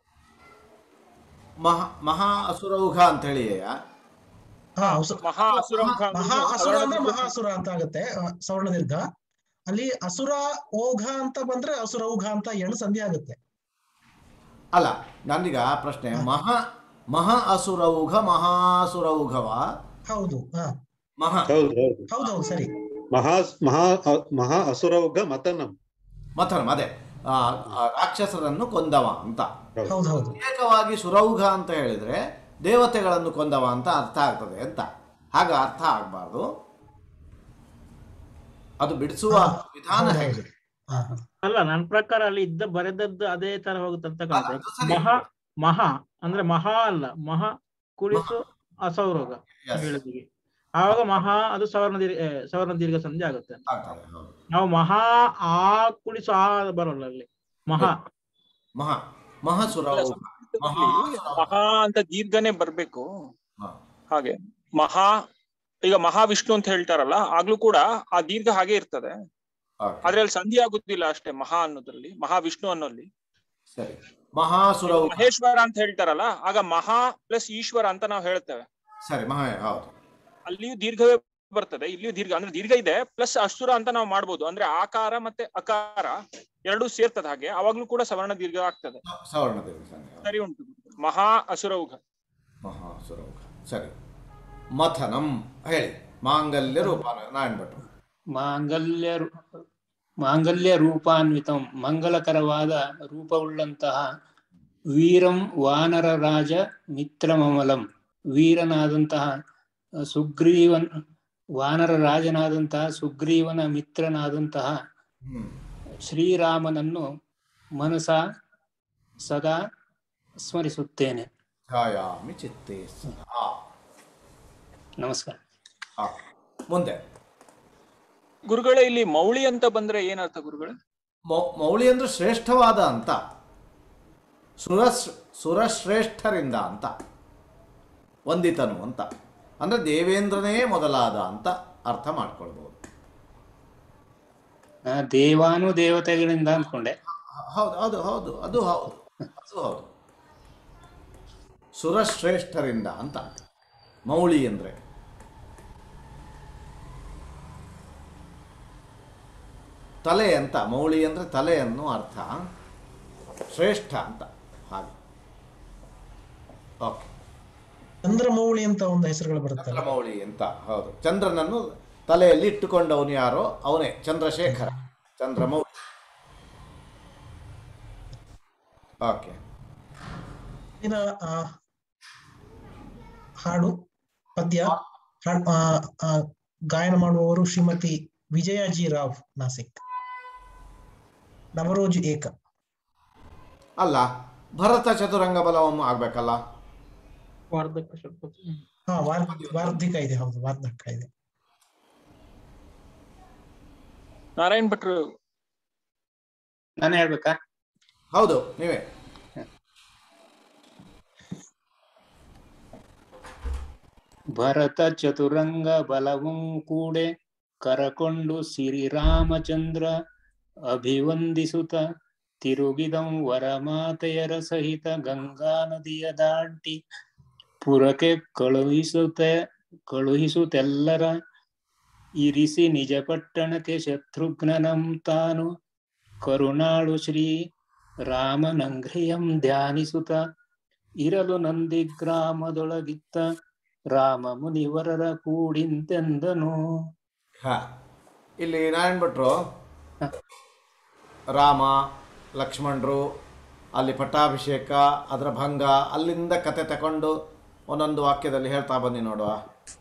ಮಹಾ ಮಹಾ ಅಸುರೌಘ ಅಂತ ಹೇಳಿಯಾ ಹಾ ಅಸು- ಮಹಾ ಅಸುರ ಮುಖ ಅಂದ್ರೂ ಮಹಾ ಅಸುರ ಸವರ್ಣ ಅಂದ್ರೆ ದೀರ್ಘ ಮಹಾ ಅಸುರ ಅಂತ ಆಗುತ್ತೆ ಆ, ಸವರ್ಣ ದೀರ್ಘ ಅಲ್ಲಿ ಅಸುರ ಓಘ ಅಂತ ಬಂದ್ರೆ ಅಸುರೌಘ ಅಂತ ಎಣ್ ಸಂಧಿ ಆಗುತ್ತೆ ಅಲ್ಲ ನನಗ ಪ್ರಶ್ನೆ ಮಹಾ ಮಹಾ ಅಸುರೌಘ ಮಹಾಸುರೌಘವ ಹೌದು ಹಾ ಮಹಾ ಹೌದು ಹೌದು ಹೌದೌದು ಸರಿ ಮಹಾ ಮಹಾ ಮಹಾ ಅಸುರೌಘ ಮತನಂ ಮಥನಂ ಅದೇ ಆ, ಆ ರಾಕ್ಷಸರನ್ನು ಕೊಂದವ ಅಂತ ಹೌದು ಹೌದು ಏಕವಾಗಿ ಸುರೌಘ ಅಂತ ಹೇಳಿದ್ರೆ ದೇವತೆಗಳನ್ನು ಕೊಂದವ ಅಂತ ಅರ್ಥ ಆಗ್ತದೆ ಅಂತ ಹಾಗ ಅರ್ಥ ಆಗಬಾರ್ದು ಅದು ಬಿಡಿಸುವ ಹಾ, ವಿಧಾನ ಹೌದು, ಹೇಗೆ ಹೌದು. ಹಾ, ಹಾ. ಅಲ್ಲ ನನ್ನ ಪ್ರಕಾರ ಅಲ್ಲಿ ಇದ್ದ ಬರೆದದ್ದು ಅದೇ ತರ ಹೋಗುತ್ತಂತ ಅದು ಕಾಣ್ತದೆ ಸರಿ. ಮಹಾ ಮಹಾ ಅಂದ್ರೆ ಮಹಾ ಅಲ್ಲ ಮಹಾ ಕುಳಿಸು ಅಸೌರೋಗ Yes, ಹೇಳಿದಿಗೆ ಆವಾಗ ಮಹಾ ಅದು ಸವರ್ಣ ದೀರ್ಘ ಏ, ಸವರ್ಣ ದೀರ್ಘ ಸಂಧಿ ಆಗುತ್ತೆ ಆಗ್ತದೆ, ಹೌದು. ನಾವು ಮಹಾ ಆ ಕುಳಿಸು ಆ ಬರೋಲ್ಲ ಅಲ್ಲಿ ಮಹಾ ಮಹಾ ಮಹಾಸುರೌಘ ಮಹಾ ಮಹಾ ಅಂತ ದೀರ್ಘನೇ ಬರ್ಬೇಕು ಹಾ. ಹಾಗೆ ಮಹಾ ಈಗ ಮಹಾವಿಷ್ಣು ಅಂತ ಹೇಳ್ತಾರಲ್ಲ ಆಗ್ಲೂ ಕೂಡ ಆ ದೀರ್ಘ ಹಾಗೆ ಇರ್ತದೆ Okay, ಆದ್ರೆ ಅಲ್ಲಿ ಸಂಧಿ ಆಗುದಿಲ್ಲ ಅಷ್ಟೇ ಮಹಾ ಅನ್ನೋದ್ರಲ್ಲಿ ಮಹಾವಿಷ್ಣು ಅನ್ನೋಲ್ಲಿ ಸರಿ ಮಹಾಸುರೌಘ ಮಹೇಶ್ವರ ಅಂತ ಹೇಳ್ತಾರಲ್ಲ ಆಗ ಮಹಾ ಪ್ಲಸ್ ಈಶ್ವರ ಅಂತ ನಾವು ಹೇಳ್ತೇವೆ ಸರಿ ಮಹಾ ಹೌದು ಅಲ್ಲಿಯೂ ದೀರ್ಘವೇ ಬರ್ತದೆ ಇಲ್ಲಿಯೂ ದೀರ್ಘ ಅಂದ್ರೆ ದೀರ್ಘ ಇದೆ ಪ್ಲಸ್ ಅಸುರ ಅಂತ ನಾವು ಮಾಡ್ಬೋದು ಅಂದ್ರೆ ಆಕಾರ ಮತ್ತೆ ಅಕಾರ ಎರಡೂ ಸೇರ್ತದೆ ಹಾಗೆ ಅವಾಗ್ಲೂ ಕೂಡ ಸವರ್ಣ ದೀರ್ಘ ಆಗ್ತದೆ ಸವರ್ಣ ದೇವಿ ಸಂಧಿ ಹೌದು. ಸರಿ ಉಂಟು ಮಹಾ ಅಸುರೌಘ ಮಹಾಸುರೌಘ ಸರಿ ಮಥನಂ ಹೇಳಿ ಮಾಂಗಲ್ಯ ರೂಪ ನಾರಾಯಣ ಭಟ್ರು ಮಾಂಗಲ್ಯ ರೂ- ಮಾಂಗಲ್ಯ ರೂಪಾನ್ವಿತಂ ಮಂಗಲಕರವಾದ ರೂಪವುಳ್ಳಂತಹ ವೀರಂ ವಾನರ ರಾಜ ಮಿತ್ರಮಮಲಂ ವೀರನಾದಂತಹ ಸುಗ್ರೀವನ್ ವಾನರ ರಾಜನಾದಂತಹ ಸುಗ್ರೀವನ ಮಿತ್ರನಾದಂತಹ ಹ್ಮ್ ಶ್ರೀರಾಮನನ್ನು ಮನಸ ಸದಾ ಸ್ಮರಿಸುತ್ತೇನೆ ಛಾಯಾಮಿ ಚಿತ್ತೇ ಸದಾ. ನಮಸ್ಕಾರ ಆ, ಮುಂದೆ ಗುರುಗಳೇ ಇಲ್ಲಿ ಮೌಳಿ ಅಂತ ಬಂದ್ರೆ ಏನರ್ಥ ಗುರುಗಳೇ ಮೌ- ಮೌಳಿ ಅಂದ್ರೆ ಶ್ರೇಷ್ಠವಾದ ಅಂತ ಸುರ ಸುರಶ್ರೇಷ್ಠರಿಂದ ಅಂತ ವಂದಿತನು ಅಂತ ಅಂದ್ರೆ ದೇವೇಂದ್ರನೇ ಮೊದಲಾದ ಅಂತ ಅರ್ಥ ಮಾಡ್ಕೊಳ್ಬೋದು ನಾ ದೇವಾನು ದೇವತೆಗಳಿಂದ ಅಂದ್ಕೊಂಡೆ ಹೌದು ಹೌದು ಹೌದು ಅದು ಹೌದು ಅದು ಹೌದು ಸುರಶ್ರೇಷ್ಠರಿಂದ ಅಂತ ಮೌಳಿ ಅಂದ್ರೆ ತಲೆ ಅಂತ ಮೌಳಿ ಅಂದ್ರೆ ತಲೆ ಅನ್ನೋ ಅರ್ಥ ಶ್ರೇಷ್ಠ ಅಂತ ಹಾಗೆ ಓಕೆ ಚಂದ್ರಮೌಳಿ ಅಂತ ಒಂದು ಹೆಸರುಗಳು ಬರುತ್ತಲ್ಲ ಚಂದ್ರಮೌಳಿ ಅಂತ ಹೌದು ಚಂದ್ರನನ್ನು ತಲೆಯಲ್ಲಿ ಇಟ್ಟುಕೊಂಡವನು ಯಾರೋ ಅವನೇ ಚಂದ್ರಶೇಖರ ಚಂದ್ರಮೌಳಿ ಓಕೆ ಇನ್ನ ಆ, ಹಾಡು ಪದ್ಯ ಹಾಡ್- ಆ, ಆ, ಗಾಯನ ಮಾಡುವವರು ಶ್ರೀಮತಿ ವಿಜಯ ಜಿ ರಾವ್ ನಾಸಿಕ್ ನವರೋಜು ಏಕ ಅಲ್ಲ ಭರತ ಚತುರಂಗ ಬಲವನ್ನು ಆಗ್ಬೇಕಲ್ಲ ವಾರ್ಧಕ್ಯ ಸ್ವಲ್ಪ ಹಾ ವಾರ್ ವಾರ್ಧಿಕ ಇದೆ ಹೌದು ವಾರ್ಧಕ ಇದೆ ನಾರಾಯಣ್ ಭಟ್ರು ನಾನು ಹೇಳ್ಬೇಕಾ ಹೌದು ನೀವೇ ಭರತ ಚತುರಂಗ ಬಲವಂ ಕೂಡೆ ಕರಕೊಂಡು ಶ್ರೀರಾಮಚಂದ್ರ ಅಭಿವಂದಿಸುತ್ತ ತಿರುಗಿದಂ ವರಮಾತೆಯರ ಸಹಿತ ಗಂಗಾ ನದಿಯ ದಾಟಿ ಪುರಕ್ಕೆ ಕಳುಹಿಸುತ್ತ ಕಳುಹಿಸುತ್ತೆಲ್ಲರ ಇರಿಸಿ ನಿಜ ಪಟ್ಟಣಕ್ಕೆ ಶತ್ರುಘ್ನನಂ ತಾನು ಕರುಣಾಳು ಶ್ರೀ ರಾಮನಂಘ್ರಿಯಂ ಧ್ಯಾನಿಸುತ್ತ ಇರಲು ನಂದಿ ಗ್ರಾಮದೊಳಗಿತ್ತ ರಾಮ ಮುನಿವರರ ಕೂಡಿಂತೆಂದನು ಹಾ ಇಲ್ಲಿ ನಾರಾಯಣ್ ಭಟ್ರು ಹ. ರಾಮ ಲಕ್ಷ್ಮಣರು ಅಲ್ಲಿ ಪಟ್ಟಾಭಿಷೇಕ ಅದರ ಭಂಗ ಅಲ್ಲಿಂದ ಕತೆ ತಕೊಂಡು ಒಂದೊಂದು ವಾಕ್ಯದಲ್ಲಿ ಹೇಳ್ತಾ ಬನ್ನಿ ನೋಡುವ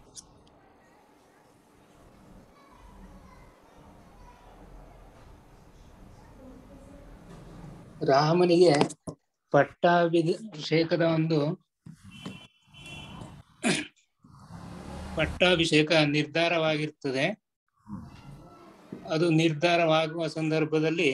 ರಾಮನಿಗೆ ಪಟ್ಟಾಭಿಷೇಕದ ಒಂದು ಪಟ್ಟಾಭಿಷೇಕ ನಿರ್ಧಾರವಾಗಿರ್ತದೆ ಅದು ನಿರ್ಧಾರವಾಗುವ ಸಂದರ್ಭದಲ್ಲಿ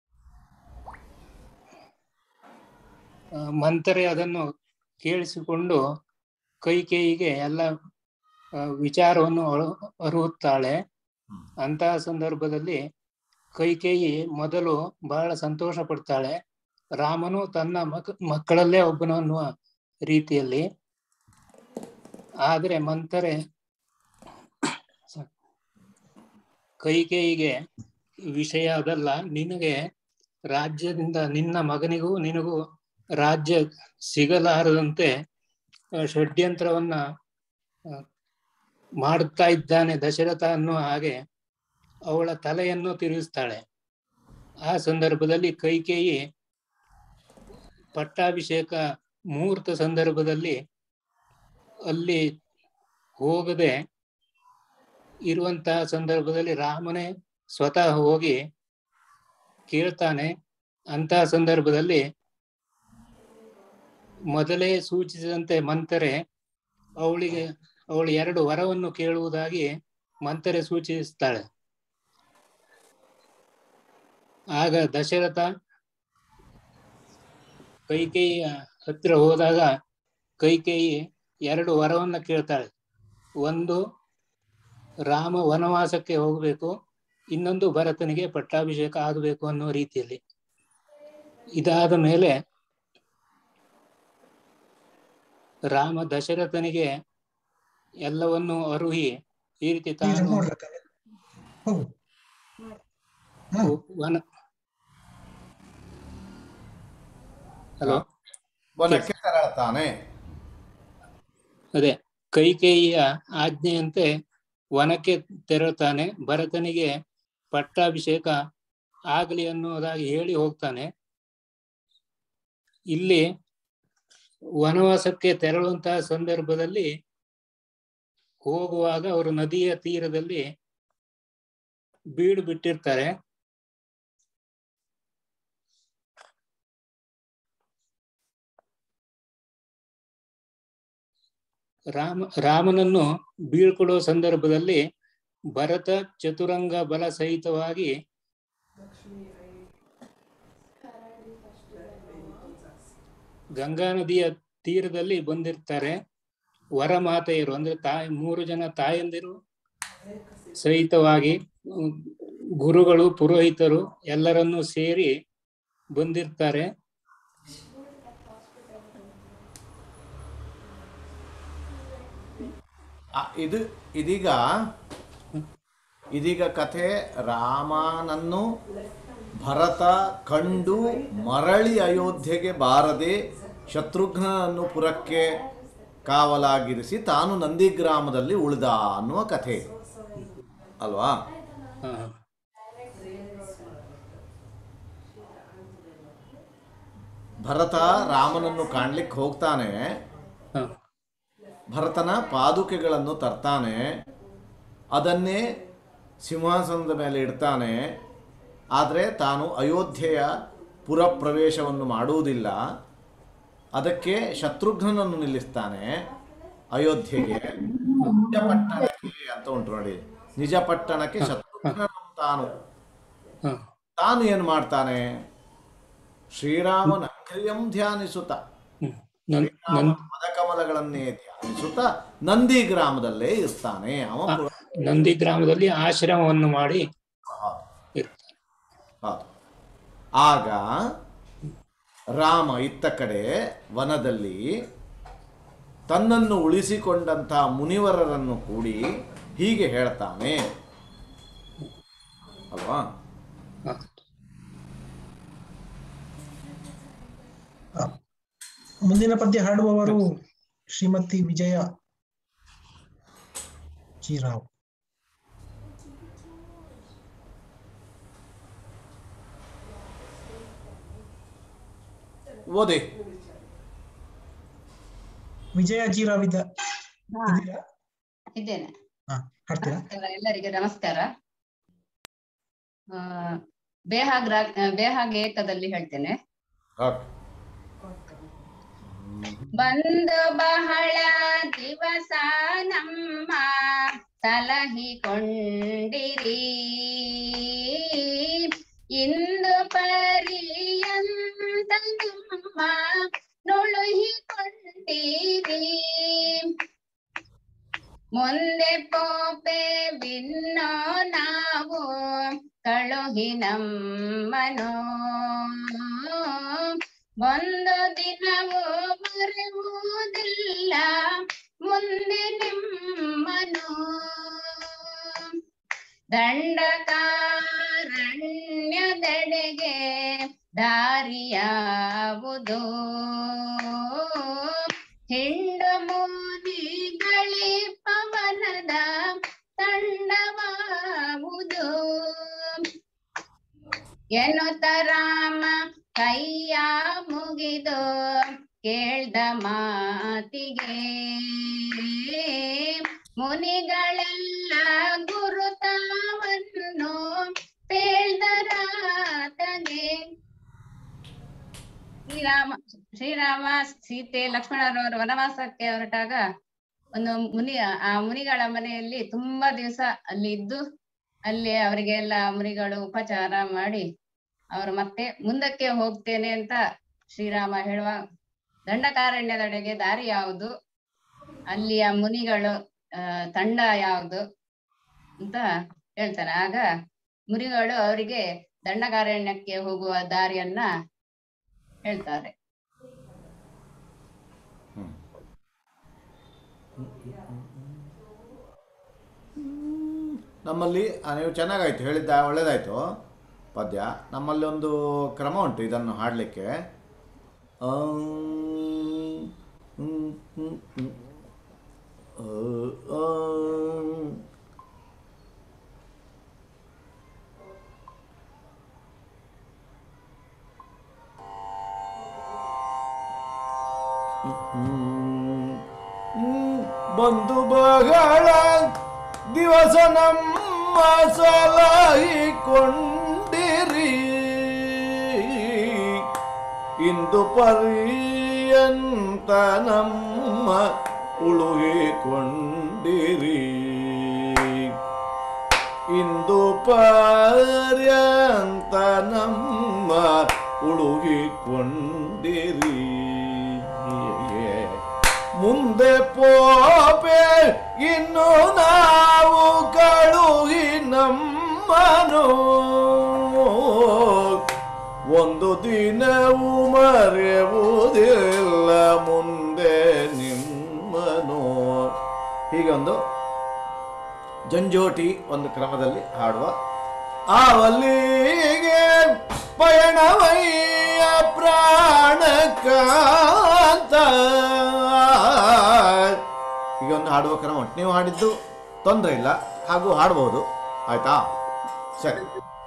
ಆ, ಮಂಥರೆ ಅದನ್ನು ಕೇಳಿಸಿಕೊಂಡು ಕೈಕೇಯಿಗೆ ಎಲ್ಲ ಆ, ವಿಚಾರವನ್ನು ಅಳು- ಅರುಹುತ್ತಾಳೆ ಅಂತಹ ಸಂದರ್ಭದಲ್ಲಿ ಕೈಕೇಯಿ ಮೊದಲು ಬಹಳ ಸಂತೋಷ ಪಡ್ತಾಳೆ ರಾಮನು ತನ್ನ ಮಕ್ ಮಕ್ಕಳಲ್ಲೇ ಒಬ್ಬನು ಅನ್ನುವ ರೀತಿಯಲ್ಲಿ ಆದರೆ ಮಂಥರೆ ಕೈಕೇಯಿಗೆ ವಿಷಯ ಅದಲ್ಲ ನಿನಗೆ ರಾಜ್ಯದಿಂದ ನಿನ್ನ ಮಗನಿಗೂ ನಿನಗೂ ರಾಜ್ಯ ಸಿಗಲಾರದಂತೆ ಆ, ಷಡ್ಯಂತ್ರವನ್ನ ಆ, ಮಾಡುತ್ತಾ ಇದ್ದಾನೆ ದಶರಥ ಅನ್ನುವ ಹಾಗೆ ಅವಳ ತಲೆಯನ್ನು ತಿರುಗಿಸ್ತಾಳೆ ಆ ಸಂದರ್ಭದಲ್ಲಿ ಕೈಕೇಯಿ ಪಟ್ಟಾಭಿಷೇಕ ಮುಹೂರ್ತ ಸಂದರ್ಭದಲ್ಲಿ ಅಲ್ಲಿ ಹೋಗದೆ ಇರುವಂತಹ ಸಂದರ್ಭದಲ್ಲಿ ರಾಮನೇ ಸ್ವತಃ ಹೋಗಿ ಕೇಳ್ತಾನೆ ಅಂತಹ ಸಂದರ್ಭದಲ್ಲಿ ಮೊದಲೇ ಸೂಚಿಸಿದಂತೆ ಮಂತರೆ ಅವಳಿಗೆ ಅವಳು ಎರಡು ವರವನ್ನು ಕೇಳುವುದಾಗಿ ಮಂತರೆ ಸೂಚಿಸ್ತಾಳೆ ಆಗ ದಶರಥ ಕೈಕೇಯಿಯ ಹತ್ತಿರ ಹೋದಾಗ ಕೈಕೇಯಿ ಎರಡು ವರವನ್ನ ಕೇಳ್ತಾಳೆ ಒಂದು ರಾಮ ವನವಾಸಕ್ಕೆ ಹೋಗಬೇಕು ಇನ್ನೊಂದು ಭರತನಿಗೆ ಪಟ್ಟಾಭಿಷೇಕ ಆಗಬೇಕು ಅನ್ನೋ ರೀತಿಯಲ್ಲಿ ಇದಾದ ಮೇಲೆ ರಾಮ ದಶರಥನಿಗೆ ಎಲ್ಲವನ್ನು ಅರುಹಿ ಈ ರೀತಿ ಈಗ ತಾನು ನೋಡ್ಬೇಕಾದ್ರೆ ಹೋಗು ಹ್ಮ್ ವನ ಹಲೋ ವನಕ್ಕೆ ತೆರಳ್ತಾನೆ ಅದೇ ಕೈಕೇಯಿಯ ಆಜ್ಞೆಯಂತೆ ವನಕ್ಕೆ ತೆರಳುತ್ತಾನೆ ಭರತನಿಗೆ ಪಟ್ಟಾಭಿಷೇಕ ಆಗಲಿ ಅನ್ನುವುದಾಗಿ ಹೇಳಿ ಹೋಗ್ತಾನೆ ಇಲ್ಲಿ ವನವಾಸಕ್ಕೆ ತೆರಳುವಂತಹ ಸಂದರ್ಭದಲ್ಲಿ ಹೋಗುವಾಗ ಅವರು ನದಿಯ ತೀರದಲ್ಲಿ ಬೀಡು ಬಿಟ್ಟಿರ್ತಾರೆ ರಾಮ ರಾಮನನ್ನು ಬೀಳ್ಕೊಡುವ ಸಂದರ್ಭದಲ್ಲಿ ಭರತ ಚತುರಂಗ ಬಲ ಸಹಿತವಾಗಿ ಗಂಗಾ ನದಿಯ ತೀರದಲ್ಲಿ ಬಂದಿರ್ತಾರೆ ವರಮಾತೆಯರು ಅಂದ್ರೆ ತಾಯಿ ಮೂರು ಜನ ತಾಯಂದಿರು ಸಹಿತವಾಗಿ ಉಮ್, ಗುರುಗಳು ಪುರೋಹಿತರು ಎಲ್ಲರನ್ನೂ ಸೇರಿ ಬಂದಿರ್ತಾರೆ ಆ, ಇದು ಇದೀಗ ಇದೀಗ ಕಥೆ ರಾಮನನ್ನು ಭರತ ಕಂಡು ಮರಳಿ ಅಯೋಧ್ಯೆಗೆ ಬಾರದೆ ಶತ್ರುಘ್ನನನ್ನು ಪುರಕ್ಕೆ ಕಾವಲಾಗಿರಿಸಿ ತಾನು ನಂದಿಗ್ರಾಮದಲ್ಲಿ ಉಳಿದ ಅನ್ನುವ ಕಥೆ ಅಲ್ವಾ ಹ, ಭರತ ರಾಮನನ್ನು ಕಾಣ್ಲಿಕ್ಕೆ ಹೋಗ್ತಾನೆ ಹ, ಭರತನ ಪಾದುಕೆಗಳನ್ನು ತರ್ತಾನೆ ಅದನ್ನೇ ಸಿಂಹಾಸನದ ಮೇಲೆ ಇಡ್ತಾನೆ ಆದರೆ ತಾನು ಅಯೋಧ್ಯೆಯ ಪುರ ಪ್ರವೇಶವನ್ನು ಮಾಡುವುದಿಲ್ಲ ಅದಕ್ಕೆ ಶತ್ರುಘ್ನನನ್ನು ನಿಲ್ಲಿಸ್ತಾನೆ ಅಯೋಧ್ಯೆಗೆ ನಿಜ ಪಟ್ಟಣಕ್ಕೆ ಅಂತ ಉಂಟು ನೋಡಿ ನಿಜ ಪಟ್ಟಣಕ್ಕೆ ಶತ್ರುಘ್ನನು ತಾನು ಹ. ತಾನು ಏನು ಮಾಡ್ತಾನೆ ಶ್ರೀರಾಮನ ಅಂಗ್ರಿಯಂ ಧ್ಯಾನಿಸುತ್ತ ಹ್ಮ್. ನನ್ ನನ್ ಪದಕಮಲಗಳನ್ನೇ ಧ್ಯಾನಿಸುತ್ತ ನಂದಿ ಗ್ರಾಮದಲ್ಲೇ ಇರ್ತಾನೆ ಅವ ಆ, ನಂದಿ ಗ್ರಾಮದಲ್ಲಿ ಆಶ್ರಮವನ್ನು ಮಾಡಿ ಇರ್ತಾರೆ ಹೌದು. ಆಗ ರಾಮ ಇತ್ತ ಕಡೆ ವನದಲ್ಲಿ ತನ್ನನ್ನು ಉಳಿಸಿಕೊಂಡಂಥ ಮುನಿವರರನ್ನು ಕೂಡಿ ಹೀಗೆ ಹೇಳ್ತಾನೆ ಅಲ್ವಾ ಹ. ಆ, ಮುಂದಿನ ಪದ್ಯ ಹಾಡುವವರು ಶ್ರೀಮತಿ ವಿಜಯ ಜೀರಾವ್ ಓದಿ ವಿಜಯ ಜೀರಾವ್ ಇದ್ದ ಹಾ ಇದ್ದೀರಾ? ಇದ್ದೇನೆ ಹಾ ಹಾಡ್ತೀರಾ ನಮಸ್ಕಾರ ಎಲ್ಲರಿಗೆ ನಮಸ್ಕಾರ ಆ ಬೇಹಾಗ್ ರಾ ಬೇಹಾಗ್ ಏಕದಲ್ಲಿ ಹೇಳ್ತೇನೆ ಓಕೆ. ಬಂದು ಬಹಳ ದಿವಸ ನಮ್ಮ ಸಲಹಿಕೊಂಡಿರಿ ಇಂದು ಪರ್ಯಂತ ನಮ್ಮ ನುಳುಹಿಕೊಂಡಿರಿ ಮುಂದೆ ಪೋಪೆ ಬಿನ್ನೋ ನಾವು ಕಳುಹಿ ನಮ್ಮನು ಒಂದು ದಿನವೂ ಮರೆಯುವುದಿಲ್ಲ ಮುಂದೆ ನಿಮ್ಮನು ದಂಡಕಾರಣ್ಯದೆಡೆಗೆ ದಾರಿಯಾವುದು ಹಿಂಡು ಮುನಿಗಳಿ ಪವನದ ತಂಡವಾವುದು ಎನ್ನುತ್ತ ರಾಮ ಕೈಯ ಮುಗಿದು ಕೇಳ್ದ ಮಾತಿಗೆ ಮುನಿಗಳೆಲ್ಲ ಗುರುತಾವನ್ನು ಪೇಳ್ದರಾತಗೆ ಶ್ರೀರಾಮ ಶ್ರೀರಾಮ ಸೀತೆ ಲಕ್ಷ್ಮಣರವರು ವನವಾಸಕ್ಕೆ ಹೊರಟಾಗ ಒಂದು ಮುನಿ ಆ ಮುನಿಗಳ ಮನೆಯಲ್ಲಿ ತುಂಬಾ ದಿವಸ ಅಲ್ಲಿ ಇದ್ದು ಅಲ್ಲಿ ಅವರಿಗೆಲ್ಲ ಮುನಿಗಳು ಉಪಚಾರ ಮಾಡಿ ಅವರು ಮತ್ತೆ ಮುಂದಕ್ಕೆ ಹೋಗ್ತೇನೆ ಅಂತ ಶ್ರೀರಾಮ ಹೇಳುವ ದಂಡಕಾರಣ್ಯದೆಡೆಗೆ ದಾರಿ ಯಾವುದು ಅಲ್ಲಿಯ ಮುನಿಗಳು ಆ ತಂಡ ಯಾವುದು ಅಂತ ಹೇಳ್ತಾರೆ ಆಗ ಮುನಿಗಳು ಅವರಿಗೆ ದಂಡಕಾರಣ್ಯಕ್ಕೆ ಹೋಗುವ ದಾರಿಯನ್ನ ಹೇಳ್ತಾರೆ ನಮ್ಮಲ್ಲಿ ಆ, ನೀವು ಚೆನ್ನಾಗಾಯ್ತು ಹೇಳಿದ್ದ ಒಳ್ಳೇದಾಯ್ತು ಪದ್ಯ ನಮ್ಮಲ್ಲಿ ಒಂದು ಕ್ರಮ ಉಂಟು ಇದನ್ನು ಹಾಡಲಿಕ್ಕೆ ಬಂದು ಬಗಳ ದಿವಸ ನಮ್ಮ ಸಲಹಿಕೊಂಡಿರಿ ಇಂದು ಪರ್ಯಂತ ನಮ್ಮ ಉಳುಹಿಕೊಂಡಿರಿ ಇಂದು ಪರ್ಯಂತ ನಮ್ಮ ಉಳುಗಿಕೊಂಡಿರಿ ಮುಂದೆ ಪೋಪೆ ಇನ್ನು ನಾವು ಕಳುಹಿ ನಮ್ಮನು ಒಂದು ದಿನವೂ ಮರೆಯುವುದಿಲ್ಲ ಮುಂದೆ ನಿಮ್ಮನು ಹೀಗೊಂದು ಜಂಜೋಟಿ ಒಂದು ಕ್ರಮದಲ್ಲಿ ಹಾಡುವ ಆವಲ್ಲಿಗೆ ಪಯಣವಯ್ಯ ಪ್ರಾಣಕಾಂತ ಈಗ ಒಂದು ಹಾಡುವ ಕ್ರಮ ಉಂಟು ನೀವು ಹಾಡಿದ್ದು ತೊಂದರೆ ಇಲ್ಲ ಹಾಗೂ ಹಾಡ್ಬೋದು ಆಯ್ತಾ ಸರಿ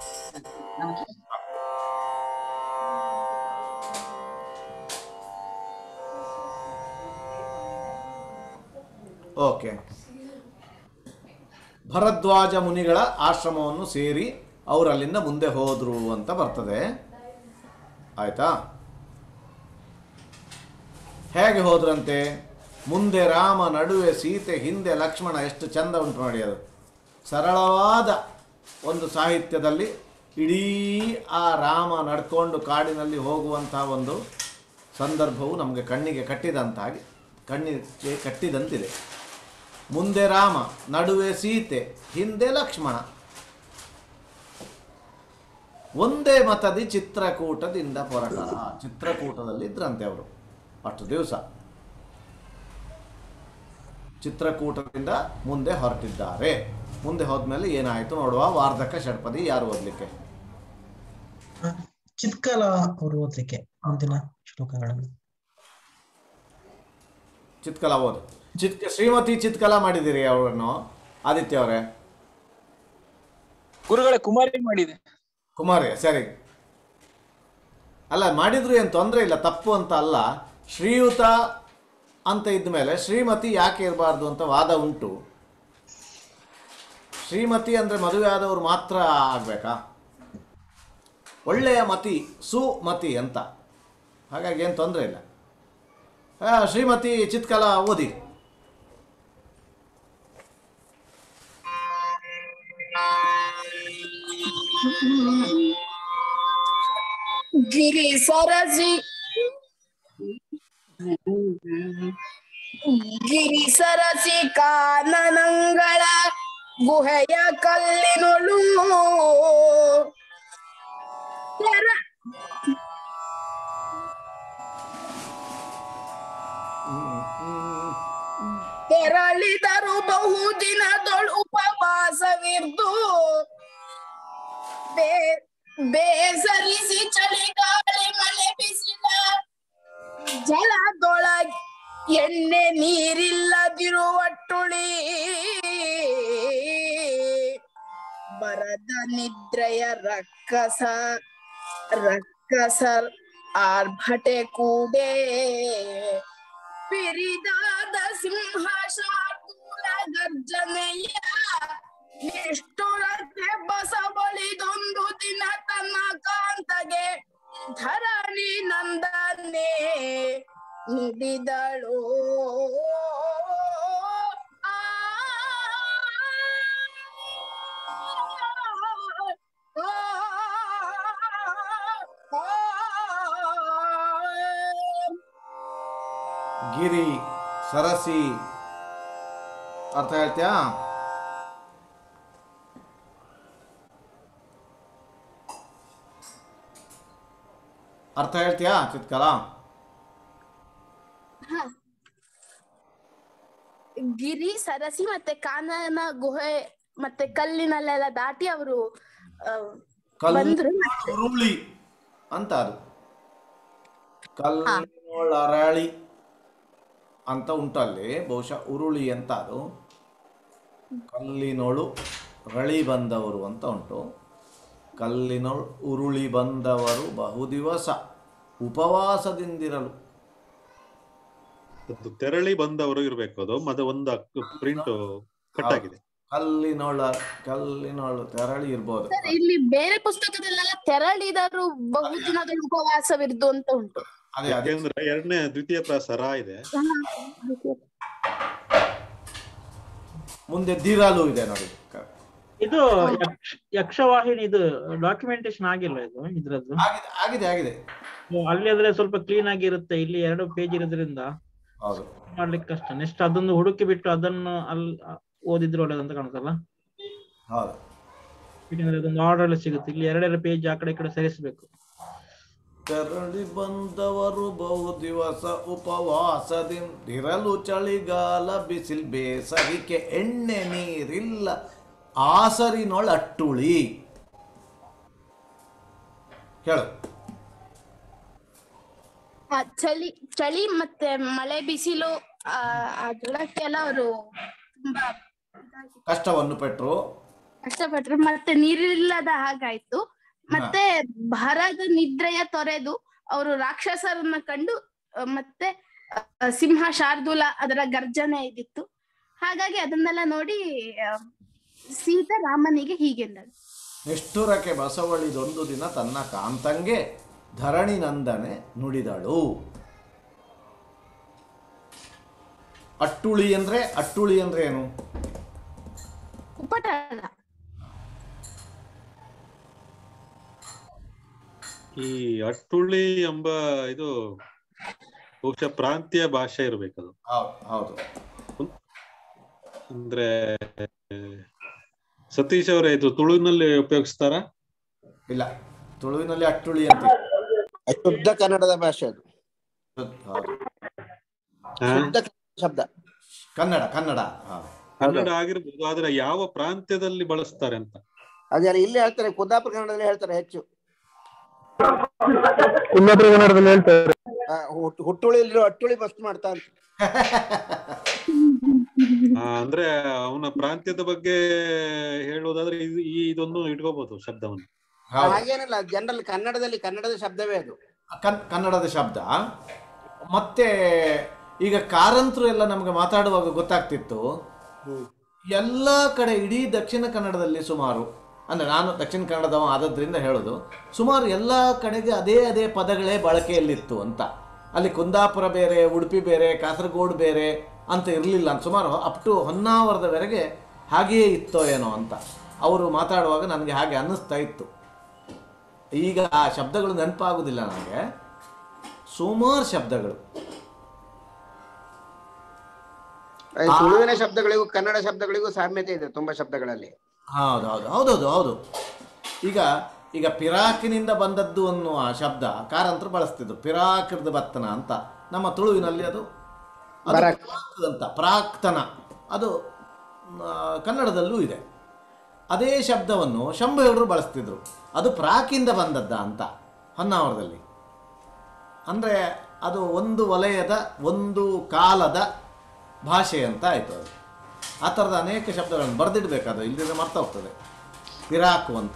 ಓಕೆ ಭರದ್ವಾಜ ಮುನಿಗಳ ಆಶ್ರಮವನ್ನು ಸೇರಿ ಅವರು ಅಲ್ಲಿಂದ ಮುಂದೆ ಹೋದ್ರು ಅಂತ ಬರ್ತದೆ ಆಯ್ತಾ ಹೇಗೆ ಹೋದ್ರಂತೆ ಮುಂದೆ ರಾಮ ನಡುವೆ ಸೀತೆ ಹಿಂದೆ ಲಕ್ಷ್ಮಣ ಎಷ್ಟು ಚಂದ ಉಂಟು ನೋಡಿ ಅದು ಸರಳವಾದ ಒಂದು ಸಾಹಿತ್ಯದಲ್ಲಿ ಇಡೀ ಆ ರಾಮ ನಡ್ಕೊಂಡು ಕಾಡಿನಲ್ಲಿ ಹೋಗುವಂತಹ ಒಂದು ಸಂದರ್ಭವು ನಮಗೆ ಕಣ್ಣಿಗೆ ಕಟ್ಟಿದಂತಾಗಿ ಕಣ್ಣಿಗೆ ಕಟ್ಟಿದಂತಿದೆ ಮುಂದೆ ರಾಮ ನಡುವೆ ಸೀತೆ ಹಿಂದೆ ಲಕ್ಷ್ಮಣ ಒಂದೇ ಮತದಿ ಚಿತ್ರಕೂಟದಿಂದ ಹೊರಟರ ಚಿತ್ರಕೂಟದಲ್ಲಿ ಇದ್ರಂತೆ ಅವರು ಅಷ್ಟು ದಿವಸ ಚಿತ್ರಕೂಟದಿಂದ ಮುಂದೆ ಹೊರಟಿದ್ದಾರೆ ಮುಂದೆ ಹೋದ್ಮೇಲೆ ಏನಾಯಿತು ನೋಡುವ ವಾರ್ಧಕ ಷಡ್ಪದಿ ಯಾರು ಓದ್ಲಿಕ್ಕೆ ಚಿತ್ಕಲ ಅವರು ಓದ್ಲಿಕ್ಕೆ ಮುಂದಿನ ಶ್ಲೋಕಗಳನ್ನು ಚಿತ್ಕಲ ಓದು ಚಿತ್ಕ ಶ್ರೀಮತಿ ಚಿತ್ಕಲ ಮಾಡಿದ್ದೀರಿ ಅವರನ್ನು ಆದಿತ್ಯ ಅವರೇ ಗುರುಗಳ ಕುಮಾರಿ ಮಾಡಿದೆ ಕುಮಾರಿ ಸರಿ ಅಲ್ಲ ಮಾಡಿದ್ರು ಏನು ತೊಂದರೆ ಇಲ್ಲ ತಪ್ಪು ಅಂತ ಅಲ್ಲ ಶ್ರೀಯುತ ಅಂತ ಇದ್ಮೇಲೆ ಶ್ರೀಮತಿ ಯಾಕೆ ಇರಬಾರ್ದು ಅಂತ ವಾದ ಉಂಟು ಶ್ರೀಮತಿ ಅಂದರೆ ಮದುವೆ ಆದವರು ಮಾತ್ರ ಆಗಬೇಕಾ ಒಳ್ಳೆಯ ಮತಿ ಸುಮತಿ ಅಂತ ಹಾಗಾಗಿ ಏನು ತೊಂದರೆ ಇಲ್ಲ ಆ, ಶ್ರೀಮತಿ ಚಿತ್ಕಲ ಓದಿ ಗಿರಿ ಸರಸಿ ಗಿರಿ ಸರಸಿ ಕಾನನಂಗಳ ಗುಹೆಯ ಕಲ್ಲಿನೊಳು ತೆರ ತೆರಳಿದರು ಬಹುದಿನದೊಳು ಉಪವಾಸವಿರ್ದು ಬೇ ಬೇಸರಿಸಿ ಚಳಿಗಾಳಿ ಮಳೆ ಬಿಸಿಲ ಜಲದೊಳಗೆ ಎಣ್ಣೆ ನೀರಿಲ್ಲದಿರುವಟ್ಟುಳಿ ಬರದ ನಿದ್ರೆಯ ರಕ್ಕಸ ರಕ್ಕಸ ಆರ್ಭಟೆ ಕೂಡೆ ಪಿರಿದಾದ ಸಿಂಹ ಶಾರ್ದೂಲ ಗರ್ಜನೆಯ ನಿಷ್ಠುರತೆ ಬಸವಳಿದೊಂದು ದಿನ ತನ್ನ ಕಾಂತಗೆ ಧರಣಿ ನಂದನೆ ನುಡಿದಳು ಆ, ಆ, ಆ, ಗಿರಿ ಸರಸಿ ಅರ್ಥ ಹೇಳ್ತೀಯಾ ಅರ್ಥ ಹೇಳ್ತೀಯಾ ಚಿತ್ಕಲ ಗಿರಿ ಸರಸಿ ಮತ್ತೆ ಕಾನನ ಗುಹೆ ಮತ್ತೆ ಕಲ್ಲಿನಲ್ಲೆಲ್ಲ ದಾಟಿ ಅವರು ಬಂದ್ರು ಮತ್ತೆ ಕಲ್ಲುರುಳಿ ಅಂತ ಅದು ಕಲ್ಲರಳಿ ಅಂತ ಉಂಟಲ್ಲಿ ಬಹುಶಃ ಉರುಳಿ ಅಂತ ಅದು ಕಲ್ಲಿನೊಳು ರಳಿ ಬಂದವರು ಅಂತ ಉಂಟು ಕಲ್ಲಿನೊಳು ಉರುಳಿ ಬಂದವರು ಬಹುದಿವಸ ಉಪವಾಸದಿಂದಿರಲು ಅದು ತೆರಳಿ ಬಂದವರು ಇರ್ಬೇಕು ಅದು ಮತ್ತೆ ಒಂದು ಪ್ರಿಂಟ್ ಕಟ್ ಆಗಿದೆ ಕಲ್ಲಿನೊಳ ಕಲ್ಲಿನೊಳು ತೆರಳಿ ಇರ್ಬೋದು ಸರ್ ಇಲ್ಲಿ ಬೇರೆ ಪುಸ್ತಕದಲ್ಲೆಲ್ಲ ತೆರಳಿದರು ಬಹುದಿನಗಳ ಉಪವಾಸವಿರ್ದು ಅಂತ ಉಂಟು ಅದೇ ಅದೇ ಯಾಕೆಂದ್ರೆ ಎರಡನೇ ದ್ವಿತೀಯ ಪ್ರಾಸ ರಾ ಇದೆ ಮುಂದೆ ದಿರಲು ಇದೆ ನೋಡಿ ಇದು ಯಕ್ಷ ಯಕ್ಷವಾಹಿನಿ ಇದು ಡಾಕ್ಯುಮೆಂಟೇಶನ್ ಆಗಿಲ್ಲ ಇದು ಇದ್ರದ್ದು ಆಗಿದೆ ಆಗಿದೆ ಆಗಿದೆ ಅಲ್ಲಿ ಆದ್ರೆ ಸ್ವಲ್ಪ ಕ್ಲೀನ್ ಆಗಿರುತ್ತೆ ಇಲ್ಲಿ ಎರಡು ಪೇಜ್ ಇರೋದ್ರಿಂದ ಹೌದು ಮಾಡ್ಲಿಕ್ಕೆ ಕಷ್ಟ ನೆಕ್ಸ್ಟ್ ಅದನ್ನು ಹುಡುಕಿ ಬಿಟ್ಟು ಅದನ್ನು ಅಲ್ಲಿ ಓದಿದ್ರೆ ಒಳ್ಳೇದಂತ ಕಾಣುತ್ತಲ್ಲ ಹೌದು ಯಾಕಂದ್ರೆ ಅದೊಂದು ಆರ್ಡರ್ ಅಲ್ಲಿ ಸಿಗುತ್ತೆ ಇಲ್ಲಿ ಎರಡೆರಡು ಪೇಜ್ ಆ ಕಡೆ ಈ ಕಡೆ ಸೇರಿಸಬೇಕು ತೆರಳಿ ಬಂದವರು ಬಹು ದಿವಸ ಉಪವಾಸದಿಂದಿರಲು ಚಳಿಗಾಲ ಬಿಸಿಲ್ ಬೇಸರಿಕೆ ಎಣ್ಣೆ ನೀರಿಲ್ಲ ಆಸರಿನೊಳ ಅಟ್ಟುಳಿ ಹೇಳು ಆ, ಚಳಿ ಚಳಿ ಮತ್ತೆ ಮಳೆ ಬಿಸಿಲು ಆ ಅದಕ್ಕೆಲ್ಲ ಅವರು ತುಂಬಾ ಕಷ್ಟವನ್ನು ಪೆಟ್ರು ಕಷ್ಟಪಟ್ರು ಮತ್ತೆ ನೀರಿಲ್ಲದ ಹಾಗಾಯ್ತು ಮತ್ತೆ ಭರದ ನಿದ್ರೆಯ ತೊರೆದು ಅವರು ರಾಕ್ಷಸರನ್ನ ಕಂಡು ಆ, ಮತ್ತೆ ಆ, ಸಿಂಹ ಶಾರ್ದೂಲ ಅದರ ಗರ್ಜನೆ ಇದಿತ್ತು ಹಾಗಾಗಿ ಅದನ್ನೆಲ್ಲ ನೋಡಿ ಆ, ಸೀತೆ ರಾಮನಿಗೆ ಹೀಗೆಂದಳು ನಿಷ್ಠುರಕ್ಕೆ ಬಸವಳಿದೊಂದು ದಿನ ತನ್ನ ಕಾಂತಂಗೆ ಧರಣಿ ನಂದನೆ ನುಡಿದಳು ಅಟ್ಟುಳಿ ಅಂದ್ರೆ ಅಟ್ಟುಳಿ ಅಂದ್ರೆ ಏನು ಉಪಟಳ ಈ ಅಟ್ಟುಳ್ಳಿ ಎಂಬ ಇದು ಬಹುಶಃ ಪ್ರಾಂತೀಯ ಭಾಷೆ ಇರ್ಬೇಕದು ಹೌದು ಹೌದು ಅಂದ್ರೆ ಸತೀಶ್ ಅವರೇ ಇದು ತುಳುವಿನಲ್ಲಿ ಉಪಯೋಗಿಸ್ತಾರ ಇಲ್ಲ ತುಳುವಿನಲ್ಲಿ ಅಟ್ಟುಳಿ ಅಂತ ಶುದ್ಧ ಕನ್ನಡದ ಭಾಷೆ ಅದು ಹೌದು. ಶುದ್ಧ ಶಬ್ದ ಕನ್ನಡ ಕನ್ನಡ ಹಾ. ಕನ್ನಡ ಆಗಿರ್ಬೋದು ಆದ್ರೆ ಯಾವ ಪ್ರಾಂತ್ಯದಲ್ಲಿ ಬಳಸ್ತಾರೆ ಅಂತ ಅದೇ ಇಲ್ಲಿ ಹೇಳ್ತಾರೆ ಕುಂದಾಪುರ ಕನ್ನಡದಲ್ಲಿ ಹೇಳ್ತಾರೆ ಹೆಚ್ಚು ಕುಂದಾಪುರ ಕನ್ನಡದಲ್ಲಿ ಹೇಳ್ತಾರೆ ಆ, ಹುಟ್- ಹುಟ್ಟುಳಿಲಿರೋ ಅಟ್ಟುಳಿ ಮಸ್ತ್ ಮಾಡ್ತಾ ಅಂತ ಆ, ಅಂದ್ರೆ ಅವನ ಪ್ರಾಂತ್ಯದ ಬಗ್ಗೆ ಹೇಳುವುದಾದ್ರೆ ಇದು ಈ ಇದೊಂದು ಇಟ್ಕೋಬಹುದು ಶಬ್ದವನ್ನು ಹೌದು. ಹಾಗೇನಿಲ್ಲ ಜನರಲ್ ಕನ್ನಡದಲ್ಲಿ ಕನ್ನಡದ ಶಬ್ದವೇ ಅದು ಕನ್- ಕನ್ನಡದ ಶಬ್ದ ಮತ್ತೆ ಈಗ ಕಾರಂತರು ಎಲ್ಲ ನಮ್ಗೆ ಮಾತಾಡುವಾಗ ಗೊತ್ತಾಗ್ತಿತ್ತು ಎಲ್ಲ ಕಡೆ ಇಡೀ ದಕ್ಷಿಣ ಕನ್ನಡದಲ್ಲಿ ಸುಮಾರು ಅಂದ್ರೆ ನಾನು ದಕ್ಷಿಣ ಕನ್ನಡದವ ಆದದ್ರಿಂದ ಹೇಳೋದು ಸುಮಾರು ಎಲ್ಲ ಕಡೆಗೆ ಅದೇ ಅದೇ ಪದಗಳೇ ಬಳಕೆಯಲ್ಲಿತ್ತು ಅಂತ ಅಲ್ಲಿ ಕುಂದಾಪುರ ಬೇರೆ ಉಡುಪಿ ಬೇರೆ ಕಾಸರಗೋಡು ಬೇರೆ ಅಂತ ಇರಲಿಲ್ಲ ಅಂತ ಸುಮಾರು ಅಪ್ ಟು ಹೊನ್ನಾವರದವರೆಗೆ ಹಾಗೆಯೇ ಇತ್ತೋ ಏನೋ ಅಂತ ಅವರು ಮಾತಾಡುವಾಗ ನನಗೆ ಹಾಗೆ ಅನ್ನಿಸ್ತಾ ಇತ್ತು ಈಗ ಆ ಶಬ್ದಗಳು ನೆನಪಾಗುವುದಿಲ್ಲ ನನಗೆ ಸುಮಾರು ಶಬ್ದಗಳು ಈ ತುಳುವಿನ ಶಬ್ದಗಳಿಗೂ ಕನ್ನಡ ಶಬ್ದಗಳಿಗೂ ಸಾಮ್ಯತೆ ಇದೆ ತುಂಬಾ ಶಬ್ದಗಳಲ್ಲಿ ಹೌದು ಹೌದು ಹೌದೌದು ಹೌದು ಈಗ ಈಗ ಪಿರಾಕಿನಿಂದ ಬಂದದ್ದು ಅನ್ನುವ ಶಬ್ದ ಕಾರಂತರು ಬಳಸ್ತಿದ್ರು ಪಿರಾಕಿರ್ದ ಬತ್ತನ ಅಂತ ನಮ್ಮ ತುಳುವಿನಲ್ಲಿ ಅದು ಅದು ಬರಾಕ್. ಪ್ರಾಕ್ ಅಂತ ಪ್ರಾಕ್ತನ ಅದು ಆ, ಕನ್ನಡದಲ್ಲೂ ಇದೆ ಅದೇ ಶಬ್ದವನ್ನು ಶಂಭುಗರು ಬಳಸ್ತಿದ್ರು ಅದು ಪ್ರಾಕಿಂದ ಬಂದದ್ದ ಅಂತ ಹೊನ್ನಾವರದಲ್ಲಿ ಅಂದರೆ ಅದು ಒಂದು ವಲಯದ ಒಂದು ಕಾಲದ ಭಾಷೆ ಅಂತ ಆಯಿತು ಅದು ಆ ಥರದ ಅನೇಕ ಶಬ್ದಗಳನ್ನು ಬರೆದಿಡ್ಬೇಕದು ಇಲ್ಲದಿದ್ರೆ ಮರ್ತ ಹೋಗ್ತದೆ ಪಿರಾಕು ಅಂತ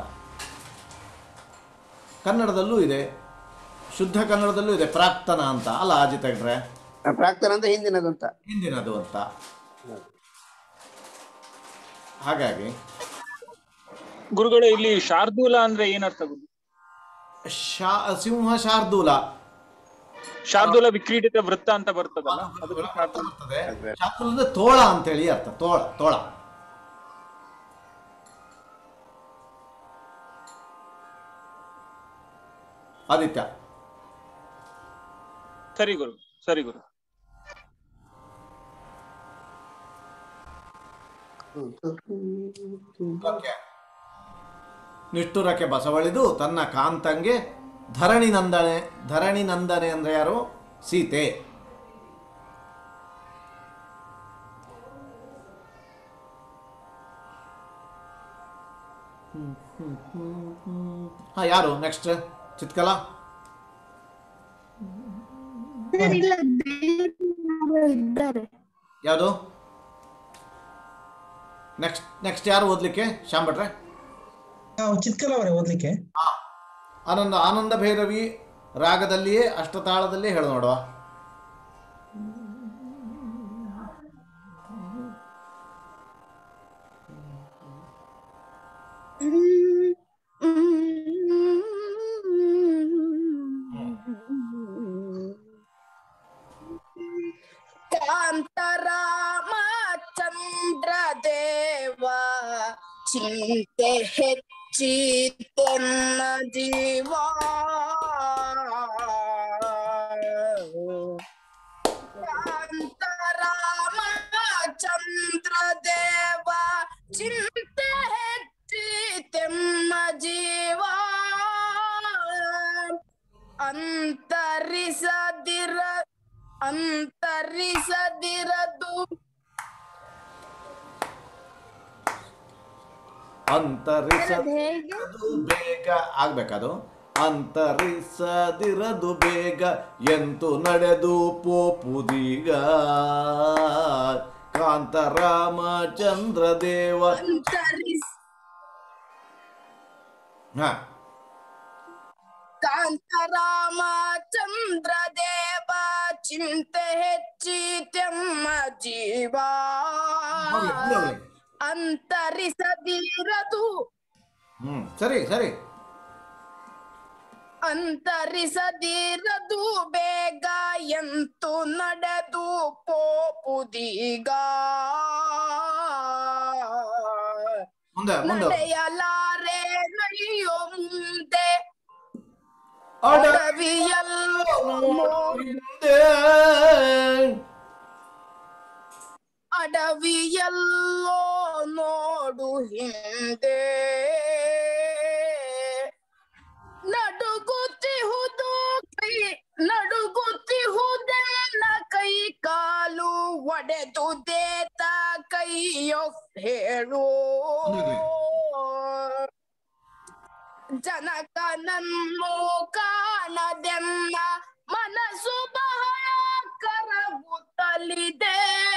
ಕನ್ನಡದಲ್ಲೂ ಇದೆ ಶುದ್ಧ ಕನ್ನಡದಲ್ಲೂ ಇದೆ ಪ್ರಾಕ್ತನ ಅಂತ ಅಲ್ಲ ಆಜಿ ತೆಗ್ರೆ ಆ, ಪ್ರಾಕ್ತನ ಅಂತ ಹಿಂದಿನದು ಅಂತ ಹಿಂದಿನದು ಅಂತ ಹಾಗಾಗಿ ಗುರುಗಳೇ ಇಲ್ಲಿ ಶಾರ್ದೂಲ ಅಂದ್ರೆ ಏನರ್ಥ ಗುರು ಶಾ ಸಿಂಹ ಶಾರ್ದೂಲ ಶಾರ್ದೂಲ ವಿಕ್ರೀಡಿತ ವೃತ್ತ ಅಂತ ಬರ್ತದಲ್ಲ ಅದಕ್ಕೆ ಶಾರ್ದೂಲ. ಬರ್ತದೆ ಶಾರ್ದೂಲ ಅಂದ್ರೆ ತೋಳ ಅಂತೇಳಿ ಅರ್ಥ ತೋಳ ತೋಳ ಆದಿತ್ಯ ಸರಿ ಗುರು ಸರಿ ಗುರು ಓಕೆ. ನಿಷ್ಠುರಕ್ಕೆ ಬಸವಳಿದು ತನ್ನ ಕಾಂತಂಗೆ ಧರಣಿ ನಂದನೆ ಧರಣಿ ನಂದನೆ ಅಂದ್ರೆ ಯಾರು ಸೀತೆ ಹಾ ಯಾರು ನೆಕ್ಸ್ಟ್ ಚಿತ್ಕಲಾ ಸರ್, ಇಲ್ಲ ಬೇರೆ ಯಾರೋ ಇದ್ದಾರೆ ಯಾವುದು ನೆಕ್ಸ್ಟ್ ನೆಕ್ಸ್ಟ್ ಯಾರು ಓದ್ಲಿಕ್ಕೆ ಶ್ಯಾಮ್ ಭಟ್ರೆ ಚಿತ್ಕಲ ಅವರೇ ಓದ್ಲಿಕ್ಕೆ ಆನಂದ ಆನಂದ ಭೈರವಿ ರಾಗದಲ್ಲಿಯೇ ಅಷ್ಟತಾಳದಲ್ಲಿಯೇ ಹೇಳು ನೋಡುವ ಚಿಂತೆ ಹೆಚ್ಚಿತೆನ್ನ ಜೀವಾ ಕಾಂತರಾಮ ಚಂದ್ರ ದೇವ ಚಿಂತೆ ಹೆಚ್ಚಿತೆಮ್ಮ ಜೀವಾ ಅಂತರಿಸದಿರ ಅಂತರಿಸದಿರದು ಅಂತರಿಸದಿರದು ಬೇಗ ಆಗ್ಬೇಕದು ಅಂತರಿಸದಿರದು ಬೇಗ ಎಂತು ನಡೆದು ಪೋಪುದೀಗ ಕಾಂತ ರಾಮಚಂದ್ರ ದೇವ ಅಂತರಿಸ ಹ ಕಾಂತರಾಮ ಚಂದ್ರ ದೇವ ಚಿಂತೆ ಹೆಚ್ಚಿತೆಮ್ಮ ಜೀವಾ ಹೋಗ್ಲಿ, ಮುಂದೆ ಹೋಗ್ಲಿ. ಅಂತರಿಸದಿರದು ಹ್ಮ್ ಸರಿ ಸರಿ ಅಂತರಿಸದಿರದು ಬೇಗ ಎಂತು ನಡೆದು ಪೋಪುದೀಗ ಮುಂದೆ ಮುಂದೆ ನಡೆಯಲಾರೆ ನಡೆಯೋ ಮುಂದೆ ಅಡ- ಅಡವಿಯಲ್ಲೋ ಹಿಂದೆ ಅಡವಿಯಲ್ಲೋ ನೋಡು ಹಿಂದೆ ನಡುಗುತ್ತಿಹುದು ಕೈ ನಡುಗುತ್ತಿಹುದೆನ್ನ ಕೈ ಕಾಲು ಒಡೆದು ದೇತ ಕೈಯೊ ಹೇಳು ಜನಕನನ್ನು ಕಾಣದೆನ್ನ ಮನಸ್ಸು ಬಹಳ ಕರಗುತ್ತಲಿದೆ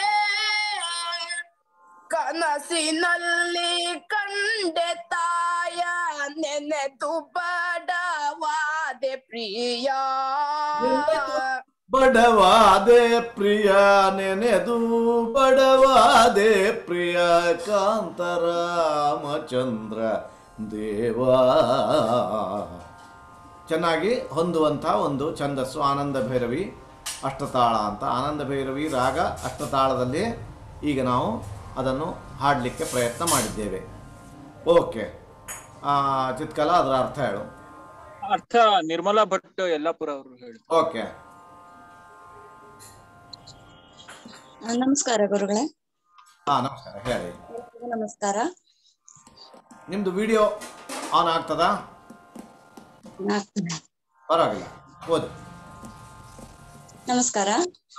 ಕನಸಿನಲ್ಲಿ ಕಂಡೆ ತಾಯ ನೆನೆದು ಬಡವಾದೆ ಪ್ರಿಯ ಬಡವಾದೆ ಪ್ರಿಯ ನೆನೆದು ಬಡವಾದೆ ಪ್ರಿಯ ಕಾಂತರಾಮಚಂದ್ರ ದೇವಾ ಚೆನ್ನಾಗಿ ಹೊಂದುವಂಥ ಒಂದು ಛಂದಸ್ಸು ಆನಂದ ಭೈರವಿ ಅಷ್ಟತಾಳ ಅಂತ ಆನಂದ ಭೈರವಿ ರಾಗ ಅಷ್ಟತಾಳದಲ್ಲಿ ಈಗ ನಾವು ಅದನ್ನು ಹಾಡಲಿಕ್ಕೆ ಪ್ರಯತ್ನ ಮಾಡಿದ್ದೇವೆ ಓಕೆ ಚಿತ್ಕಲ ಅದರ ಅರ್ಥ ಹೇಳು ಅರ್ಥ ನಿರ್ಮಲಾ ಭಟ್ ಯಲ್ಲಾಪುರ ಅವರು ಹೇಳಿ ಓಕೆ ನಮಸ್ಕಾರ ಗುರುಗಳೇ ಹಾಂ ನಮಸ್ಕಾರ ಹೇಳಿ ನಮಸ್ಕಾರ ನಿಮ್ದು ವಿಡಿಯೋ ಆನ್ ಆಗ್ತದಾ ಪರವಾಗಿಲ್ಲ ಓದು ನಮಸ್ಕಾರ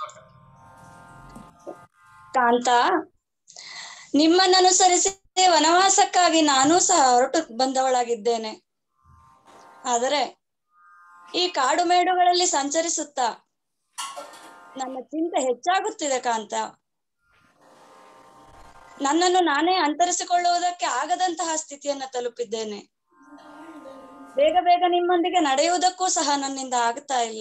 ಕಾಂತ ನಿಮ್ಮನ್ನನುಸರಿಸಿ ವನವಾಸಕ್ಕಾಗಿ ನಾನೂ ಸಹ ಹೊರಟು ಬಂದವಳಾಗಿದ್ದೇನೆ ಆದರೆ ಈ ಕಾಡು ಮೇಡುಗಳಲ್ಲಿ ಸಂಚರಿಸುತ್ತಾ ನನ್ನ ಚಿಂತೆ ಹೆಚ್ಚಾಗುತ್ತಿದೆ ಕಾಂತ ನನ್ನನ್ನು ನಾನೇ ಅಂತರಿಸಿಕೊಳ್ಳುವುದಕ್ಕೆ ಆಗದಂತಹ ಸ್ಥಿತಿಯನ್ನ ತಲುಪಿದ್ದೇನೆ ಬೇಗ ಬೇಗ ನಿಮ್ಮೊಂದಿಗೆ ನಡೆಯುವುದಕ್ಕೂ ಸಹ ನನ್ನಿಂದ ಆಗ್ತಾ ಇಲ್ಲ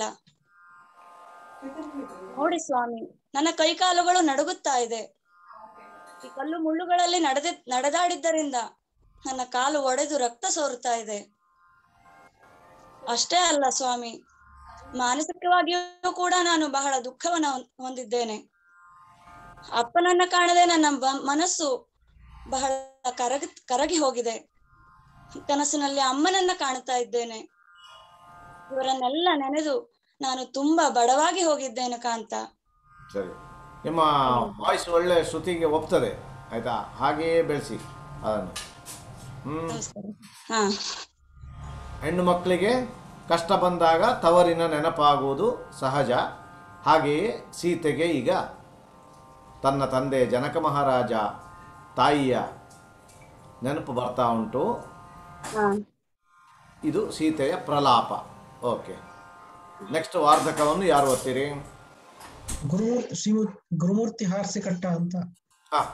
ನೋಡಿ ಸ್ವಾಮಿ ನನ್ನ ಕೈಕಾಲುಗಳು ನಡುಗುತ್ತಾ ಇದೆ ಈ ಕಲ್ಲು ಮುಳ್ಳುಗಳಲ್ಲಿ ನಡೆದ ನಡೆದಾಡಿದ್ದರಿಂದ ನನ್ನ ಕಾಲು ಒಡೆದು ರಕ್ತ ಸೋರುತ್ತಾ ಇದೆ ಅಷ್ಟೇ ಅಲ್ಲ ಸ್ವಾಮಿ ಮಾನಸಿಕವಾಗಿಯೂ ಕೂಡ ನಾನು ಬಹಳ ದುಃಖವನ್ನ ಹೊಂ- ಹೊಂದಿದ್ದೇನೆ ಅಪ್ಪನನ್ನ ಕಾಣದೆ ನನ್ನ ಬ- ಮನಸ್ಸು ಬಹಳ ಕರಗಿ ಕರಗಿ ಹೋಗಿದೆ ಕನಸಿನಲ್ಲಿ ಅಮ್ಮನನ್ನ ಕಾಣುತ್ತಾ ಇದ್ದೇನೆ ಇವರನ್ನೆಲ್ಲ ನೆನೆದು ನಾನು ತುಂಬಾ ಬಡವಾಗಿ ಹೋಗಿದ್ದೇನೆ ಕಾಂತ ಸರಿ ನಿಮ್ಮ ವಾಯ್ಸ್ ಒಳ್ಳೆ ಶ್ರುತಿಗೆ ಒಪ್ತದೆ ಆಯ್ತಾ ಹಾಗೆಯೇ ಬೆಳೆಸಿ ಅದನ್ನು ಹ್ಮ್ ಹಾ ಹೆಣ್ಣು ಮಕ್ಕಳಿಗೆ ಕಷ್ಟ ಬಂದಾಗ ತವರಿನ ನೆನಪಾಗುವುದು ಸಹಜ ಹಾಗೆಯೇ ಸೀತೆಗೆ ಈಗ ತನ್ನ ತಂದೆ ಜನಕ ಮಹಾರಾಜ ತಾಯಿಯ ನೆನಪು ಬರ್ತಾ ಉಂಟು ಹಾ ಇದು ಸೀತೆಯ ಪ್ರಲಾಪ ಓಕೆ ನೆಕ್ಸ್ಟ್ ವಾರ್ಧಕವನ್ನು ಯಾರು ಓದ್ತೀರಿ ಗುರುಮೂರ್ತಿ ಶ್ರೀಮೂ ಗುರುಮೂರ್ತಿ ಹಾರ್ಸಿ ಕಟ್ಟ ಅಂತ ಹಾಂ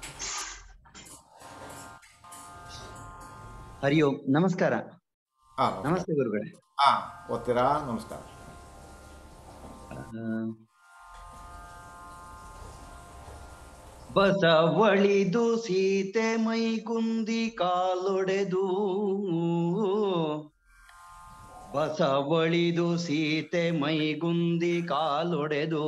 ಹರಿ ಓಂ ನಮಸ್ಕಾರ ಹಾಂ ನಮಸ್ತೆ ಗುರುಗಳೇ ಹಾಂ ಓದ್ತೀರಾ ನಮಸ್ಕಾರ ಆ, ಬಸವಳಿದು ಸೀತೆ ಮೈಗುಂದಿ ಕಾಲೊಡೆದು ಬಸವಳಿದು ಸೀತೆ ಮೈಗುಂದಿ ಕಾಲೊಡೆದು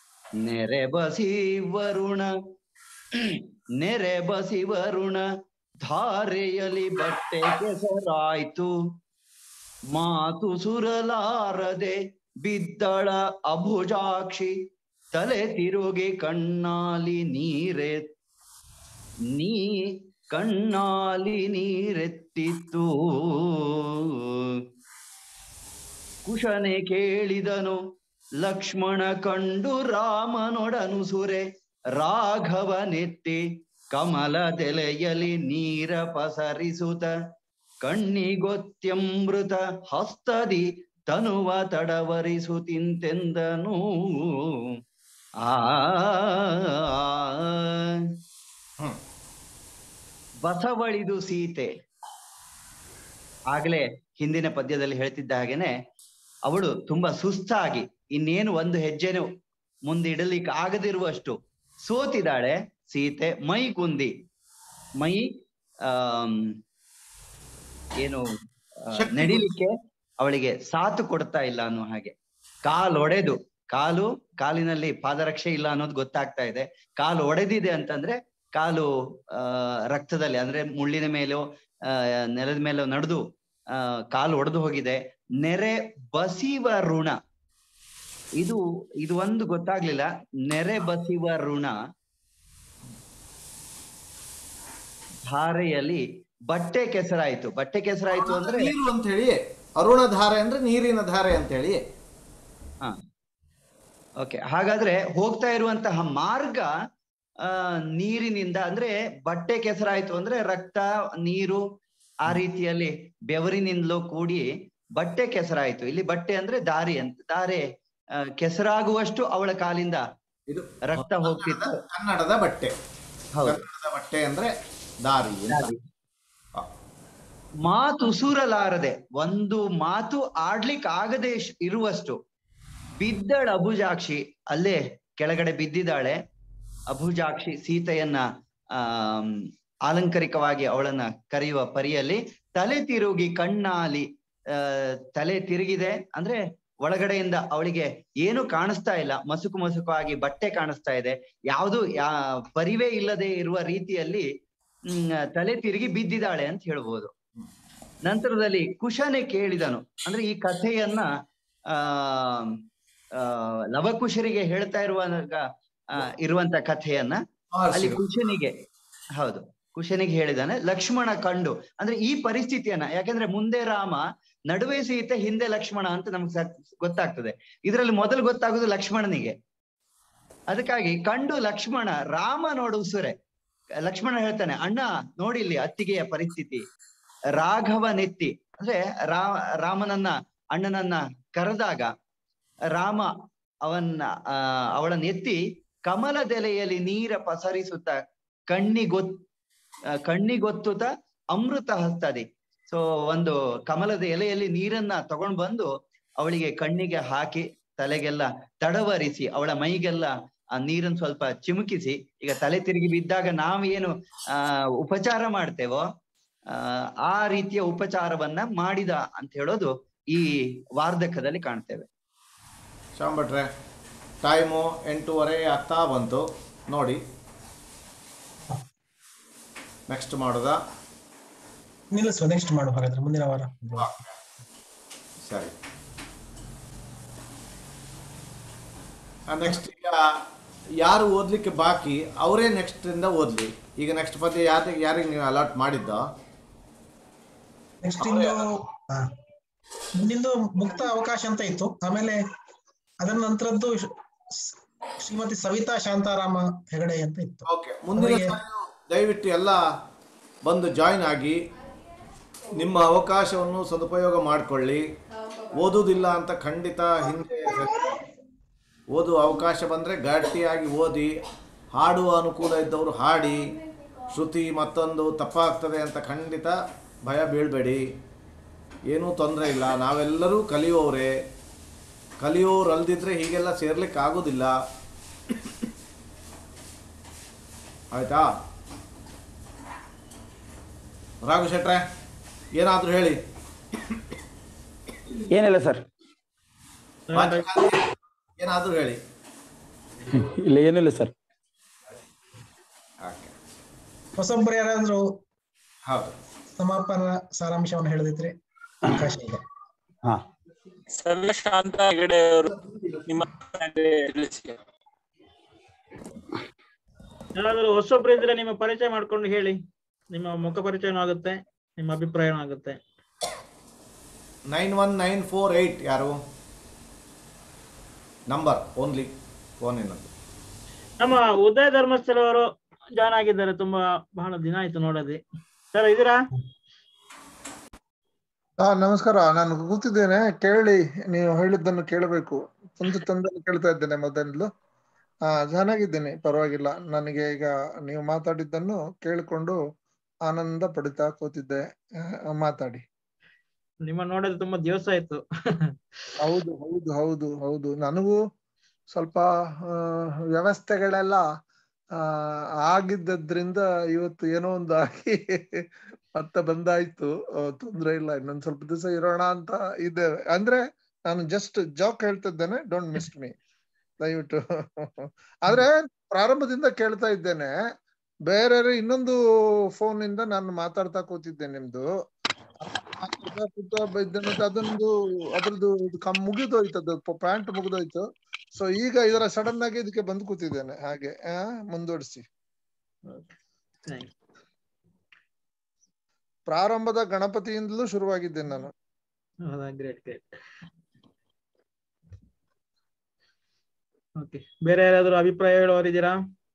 ನೆರೆ ಬಸಿ ವರುಣ ನೆರೆ ಬಸಿ ವರುಣ ಧಾರೆಯಲಿ ಬಟ್ಟೆ ಕೆಸರಾಯ್ತು ಮಾತು ಸುರಲಾರದೆ ಬಿದ್ದಳ ಅಭುಜಾಕ್ಷಿ ತಲೆ ತಿರುಗಿ ಕಣ್ಣಾಲಿ ನೀರೆ ನೀ ಕಣ್ಣಾಲಿ ನೀರೆತ್ತಿತ್ತು ಕುಶನೆ ಕೇಳಿದನು ಲಕ್ಷ್ಮಣ ಕಂಡು ರಾಮನೊಡನು ಸುರೆ ರಾಘವನೆತ್ತಿ ಕಮಲದೆಲೆಯಲಿ ನೀರ ಪಸರಿಸುತ್ತ ಕಣ್ಣಿಗೊತ್ಯಮೃತ ಹಸ್ತದಿ ತನುವ ತಡವರಿಸುತ್ತಿಂತೆಂದನು ಆ ಬಸವಳಿದು ಸೀತೆ ಆಗ್ಲೇ ಹಿಂದಿನ ಪದ್ಯದಲ್ಲಿ ಹೇಳ್ತಿದ್ದ ಹಾಗೇನೆ ಅವಳು ತುಂಬಾ ಸುಸ್ತಾಗಿ ಇನ್ನೇನು ಒಂದು ಹೆಜ್ಜೆನು ಮುಂದಿಡಲಿಕ್ಕೆ ಆಗದಿರುವಷ್ಟು ಸೋತಿದ್ದಾಳೆ ಸೀತೆ ಮೈ ಕುಂದಿ ಮೈ ಆಮ್, ಏನು ಆ, ನಡಿಲಿಕ್ಕೆ ಅವಳಿಗೆ ಸಾಥು ಕೊಡ್ತಾ ಇಲ್ಲ ಅನ್ನೋ ಹಾಗೆ ಕಾಲು ಒಡೆದು ಕಾಲು ಕಾಲಿನಲ್ಲಿ ಪಾದರಕ್ಷೆ ಇಲ್ಲ ಅನ್ನೋದು ಗೊತ್ತಾಗ್ತಾ ಇದೆ ಕಾಲು ಒಡೆದಿದೆ ಅಂತಂದ್ರೆ ಕಾಲು ಆ ರಕ್ತದಲ್ಲಿ ಅಂದ್ರೆ ಮುಳ್ಳಿನ ಮೇಲೋ ಆ ನೆಲದ ಮೇಲೋ ನಡೆದು ಆ ಕಾಲು ಒಡೆದು ಹೋಗಿದೆ ನೆರೆ ಬಸಿವ ಋಣ ಇದು ಇದು ಒಂದು ಗೊತ್ತಾಗ್ಲಿಲ್ಲ ನೆರೆ ಬಸಿವ ಋಣ ಧಾರೆಯಲ್ಲಿ ಬಟ್ಟೆ ಕೆಸರಾಯ್ತು ಬಟ್ಟೆ ಕೆಸರಾಯ್ತು ಅಂದ್ರೆ ನೀರು ಅಂತ ಹೇಳಿ ಅರುಣ ಧಾರೆ ಅಂದ್ರೆ ನೀರಿನ ಧಾರೆ ಅಂತ ಹೇಳಿ ಹಾ ಓಕೆ ಹಾಗಾದ್ರೆ ಹೋಗ್ತಾ ಇರುವಂತಹ ಮಾರ್ಗ ಆ ನೀರಿನಿಂದ ಅಂದ್ರೆ ಬಟ್ಟೆ ಕೆಸರಾಯ್ತು ಅಂದ್ರೆ ರಕ್ತ ನೀರು ಆ ರೀತಿಯಲ್ಲಿ ಬೆವರಿನಿಂದಲೂ ಕೂಡಿ ಬಟ್ಟೆ ಕೆಸರಾಯ್ತು ಇಲ್ಲಿ ಬಟ್ಟೆ ಅಂದ್ರೆ ದಾರಿ ಅಂತ ದಾರೆ ಆ, ಕೆಸರಾಗುವಷ್ಟು ಅವಳ ಕಾಲಿಂದ ಇದು ರಕ್ತ ಹೋಗ್ತಿತ್ತು ಕನ್ನಡದ ಬಟ್ಟೆ ಹೌದು ಕನ್ನಡದ ಬಟ್ಟೆ ಅಂದ್ರೆ ದಾರಿ ಅಂತ. ದಾರಿ. ಮಾತು ಸುರಲಾರದೆ ಒಂದು ಮಾತು ಆಡ್ಲಿಕ್ಕೆ ಆಗದೆ ಇಶ್- ಇರುವಷ್ಟು ಬಿದ್ದಳ ಅಭುಜಾಕ್ಷಿ ಅಲ್ಲೇ ಕೆಳಗಡೆ ಬಿದ್ದಿದ್ದಾಳೆ ಅಭುಜಾಕ್ಷಿ ಸೀತೆಯನ್ನ ಆಮ್, ಆಲಂಕಾರಿಕವಾಗಿ ಅವಳನ್ನ ಕರೆಯುವ ಪರಿಯಲ್ಲಿ ತಲೆ ತಿರುಗಿ ಕಣ್ಣಾಲಿ ಆ ತಲೆ ತಿರುಗಿದೆ ಅಂದ್ರೆ ಒಳಗಡೆಯಿಂದ ಅವಳಿಗೆ ಏನು ಕಾಣಿಸ್ತಾ ಇಲ್ಲ ಮಸುಕು ಮಸುಕು ಆಗಿ ಬಟ್ಟೆ ಕಾಣಿಸ್ತಾ ಇದೆ ಯಾವುದು ಯಾ ಪರಿವೇ ಇಲ್ಲದೆ ಇರುವ ರೀತಿಯಲ್ಲಿ ಹ್ಮ್ ತಲೆ ತಿರುಗಿ ಬಿದ್ದಿದ್ದಾಳೆ ಅಂತ ಹೇಳ್ಬೋದು ನಂತರದಲ್ಲಿ ಕುಶನೆ ಕೇಳಿದನು ಅಂದ್ರೆ ಈ ಕಥೆಯನ್ನ ಆ ಆ ಲವಕುಶರಿಗೆ ಹೇಳ್ತಾ ಇರುವಾಗ ಆ, ಇರುವಂತ ಕಥೆಯನ್ನ ಅಲ್ಲಿ ಕುಶನಿಗೆ ಹೌದು ಕುಶನಿಗೆ ಹೇಳಿದಾನೆ ಲಕ್ಷ್ಮಣ ಕಂಡು ಅಂದ್ರೆ ಈ ಪರಿಸ್ಥಿತಿಯನ್ನ ಯಾಕಂದ್ರೆ ಮುಂದೆ ರಾಮ ನಡುವೆ ಸೀತೆ ಹಿಂದೆ ಲಕ್ಷ್ಮಣ ಅಂತ ನಮ್ಗೆ ಸ- ಗೊತ್ತಾಗ್ತದೆ ಇದರಲ್ಲಿ ಮೊದಲು ಗೊತ್ತಾಗುದು ಲಕ್ಷ್ಮಣನಿಗೆ ಅದಕ್ಕಾಗಿ ಕಂಡು ಲಕ್ಷ್ಮಣ ರಾಮ ನೋಡು ಉಸುರೆ ಲಕ್ಷ್ಮಣ ಹೇಳ್ತಾನೆ ಅಣ್ಣ ನೋಡಿ ಇಲ್ಲಿ ಅತ್ತಿಗೆಯ ಪರಿಸ್ಥಿತಿ ರಾಘವ ನೆತ್ತಿ ಅಂದ್ರೆ ರಾ ರಾಮನನ್ನ ಅಣ್ಣನನ್ನ ಕರೆದಾಗ ರಾಮ ಅವನ್ನ ಆ ಅವಳನ್ನ ಎತ್ತಿ ಕಮಲದೆಲೆಯಲ್ಲಿ ನೀರ ಪಸರಿಸುತ್ತ ಕಣ್ಣಿಗೊತ್ ಆ, ಕಣ್ಣಿಗೊತ್ತುತ್ತ ಅಮೃತ ಹಸ್ತದಿ ಸೊ ಒಂದು ಕಮಲದ ಎಲೆಯಲ್ಲಿ ನೀರನ್ನ ತಗೊಂಡ್ ಬಂದು ಅವಳಿಗೆ ಕಣ್ಣಿಗೆ ಹಾಕಿ ತಲೆಗೆಲ್ಲ ತಡವರಿಸಿ ಅವಳ ಮೈಗೆಲ್ಲ ಆ ನೀರನ್ನ ಸ್ವಲ್ಪ ಚಿಮುಕಿಸಿ ಈಗ ತಲೆ ತಿರುಗಿ ಬಿದ್ದಾಗ ನಾವೇನು ಆ ಉಪಚಾರ ಮಾಡ್ತೇವೋ ಆ ಆ ರೀತಿಯ ಉಪಚಾರವನ್ನ ಮಾಡಿದ ಅಂತ ಹೇಳೋದು ಈ ವಾರ್ಧಕದಲ್ಲಿ ಕಾಣ್ತೇವೆ ಶಾಂಭಟ್ರೆ ಟೈಮು ಎಂಟೂವರೆ ಆಗ್ತಾ ಬಂತು ನೋಡಿ ನೆಕ್ಸ್ಟ್ ಮಾಡೋದಾ ನಿಲ್ಲಿಸುವ ನೆಕ್ಸ್ಟ್ ಮಾಡುವ ಹಾಗಾದ್ರೆ ಮುಂದಿನ ವಾರ ಸರಿ ನೆಕ್ಸ್ಟ್ ಈಗ ಯಾರು ಓದ್ಲಿಕ್ಕೆ ಬಾಕಿ ಅವರೇ ನೆಕ್ಸ್ಟ್ ಇಂದ ಓದ್ಲಿ ಈಗ ನೆಕ್ಸ್ಟ್ ಪದ್ಯ ಯಾರಿಗೆ ಯಾರಿಗೆ ನೀವು ಅಲಾಟ್ ಮಾಡಿದ್ದ ನೆಕ್ಸ್ಟ್ ಇನ್ನು ಹಾ. ಮುಂದಿಂದು ಮುಕ್ತ ಅವಕಾಶ ಅಂತ ಇತ್ತು ಆಮೇಲೆ ಅದರ ನಂತರದ್ದು ಶ- ಸ್- ಶ್ರೀಮತಿ ಸವಿತಾ ಶಾಂತಾರಾಮ ಹೆಗಡೆ ಅಂತ ಇತ್ತು ಓಕೆ ಮುಂದಿನ ಅವರಿಗೆ- ಸಾರಿ ದಯವಿಟ್ಟು ಎಲ್ಲ ಬಂದು ಜಾಯಿನ್ ಆಗಿ ನಿಮ್ಮ ಅವಕಾಶವನ್ನು ಸದುಪಯೋಗ ಮಾಡಿಕೊಳ್ಳಿ ಓದುವುದಿಲ್ಲ ಅಂತ ಖಂಡಿತ ಹಿಂದೆ ಓದುವ ಅವಕಾಶ ಬಂದರೆ ಗಟ್ಟಿಯಾಗಿ ಓದಿ ಹಾಡುವ ಅನುಕೂಲ ಇದ್ದವರು ಹಾಡಿ ಶ್ರುತಿ ಮತ್ತೊಂದು ತಪ್ಪಾಗ್ತದೆ ಅಂತ ಖಂಡಿತ ಭಯ ಬೀಳಬೇಡಿ ಏನೂ ತೊಂದರೆ ಇಲ್ಲ ನಾವೆಲ್ಲರೂ ಕಲಿಯೋರೇ ಕಲಿಯೋರು ಅಲ್ದಿದ್ರೆ ಹೀಗೆಲ್ಲ ಸೇರ್ಲಿಕ್ಕೆ ಆಗೋದಿಲ್ಲ ಆಯ್ತಾ ರಾಘು ಶೆಟ್ರೆ ಏನಾದರೂ ಹೇಳಿ ಏನಿಲ್ಲ ಸರ್ ಏನಾದರೂ ಹೇಳಿ ಇಲ್ಲ ಏನಿಲ್ಲ ಸರ್ ಹೊಸೊಬ್ರು ಯಾರಾದ್ರೂ ಹೌದು ಸಮಾಪನ ಸಾರಾಂಶವನ್ನು ಹೇಳದಿದ್ರೆ ಅವಕಾಶ ಇದೆ ಹಾ ಸರ್ವಶಾಂತ ಹೆಗಡೆ ಅವರು ನಿಮ್ಮ ತಿಳಿಸಿ ಯಾರಾದರೂ ಹೊಸೊಬ್ರು ಇದ್ರೆ ನಿಮ್ಮ ಪರಿಚಯ ಮಾಡ್ಕೊಂಡು ಹೇಳಿ ನಿಮ್ಮ ಮುಖ ಪರಿಚಯನೂ ಆಗುತ್ತೆ ನಿಮ್ಮ ಅಭಿಪ್ರಾಯನೂ ಆಗುತ್ತೆ nine one nine four eight ಯಾರು ನಂಬರ್ ಓನ್ಲಿ ಫೋನಿನದ್ದು ನಮ್ಮ ಉದಯ ಧರ್ಮಸ್ಥಳ ಅವರು ಜಾಯ್ನ್ ಆಗಿದ್ದಾರೆ ತುಂಬಾ ಬಹಳ ದಿನ ಆಯ್ತು ನೋಡದೆ ಸರ್ ಇದೀರಾ ಹಾ ನಮಸ್ಕಾರ ನಾನು ಕೂತಿದ್ದೇನೆ ಕೇಳಿ ನೀವು ಹೇಳಿದ್ದನ್ನು ಕೇಳಬೇಕು ಒಂದು ತಂದಲ್ಲಿ ಕೇಳ್ತಾ ಇದ್ದೇನೆ ಮೊದಲು ಹಾ ಚೆನ್ನಾಗಿದ್ದೇನೆ ಪರವಾಗಿಲ್ಲ ನನಗೆ ಈಗ ನೀವು ಮಾತಾಡಿದ್ದನ್ನು ಕೇಳಿಕೊಂಡು ಆನಂದ ಪಡಿತಾ ಕೂತಿದ್ದೆ ಆ, ಮಾತಾಡಿ ನಿಮ್ಮ ನೋಡೋದು ತುಂಬಾ ದಿವಸ ಆಯ್ತು ಹೌದು ಹೌದು ಹೌದು ಹೌದು ನನಗೂ ಸ್ವಲ್ಪ ಆ, ವ್ಯವಸ್ಥೆಗಳೆಲ್ಲ ಆ ಆಗಿದ್ದರಿಂದ ಇವತ್ತು ಏನೋ ಒಂದು ಆಗಿ ಮತ್ತೆ ಬಂದಾಯ್ತು ಆ, ತೊಂದ್ರೆ ಇಲ್ಲ ಇನ್ನೊಂದ್ ಸ್ವಲ್ಪ ದಿವಸ ಇರೋಣ ಅಂತ ಇದ್ದೇವೆ ಅಂದ್ರೆ ನಾನು ಜಸ್ಟ್ ಜಾಕ್ ಹೇಳ್ತಿದ್ದೇನೆ ಡೋಂಟ್ ಮಿಸ್ ಮೀ ದಯವಿಟ್ಟು ಆದ್ರೆ ಪ್ರಾರಂಭದಿಂದ ಕೇಳ್ತಾ ಇದ್ದೇನೆ ಬೇರೆ ಇನ್ನೊಂದು ಫೋನ್ ಇಂದ ನಾನು ಮಾತಾಡ್ತಾ ಕೂತಿದ್ದೆ ನಿಮ್ದು ಮಾತಾಡ್ತಾ ಕೂತಾ ಇದ್ದೇನೆ ಅಂತ ಅದೊಂದು ಅದ್ರದ್ದು ಇದು ಕಮ್ ಮುಗಿದೋಯ್ತು ಅದು ಪ್ಯಾಂಟ್ ಮುಗಿದೋಯ್ತು ಸೊ ಈಗ ಇದರ ಸಡನ್ ಆಗಿ ಇದಕ್ಕೆ ಬಂದು ಕೂತಿದ್ದೇನೆ ಹಾಗೆ ಆ ಮುಂದುವರಿಸಿ ಪ್ರಾರಂಭದ ಗಣಪತಿಯಿಂದಲೂ ಶುರುವಾಗಿದ್ದೇನೆ ನಾನು ಹೌದಾ ಗ್ರೇಟ್ ಗ್ರೇಟ್ ಓಕೆ ಬೇರೆ ಯಾರಾದ್ರೂ ಅಭಿಪ್ರಾಯ ಹೇಳೋರಿದ್ದೀರಾ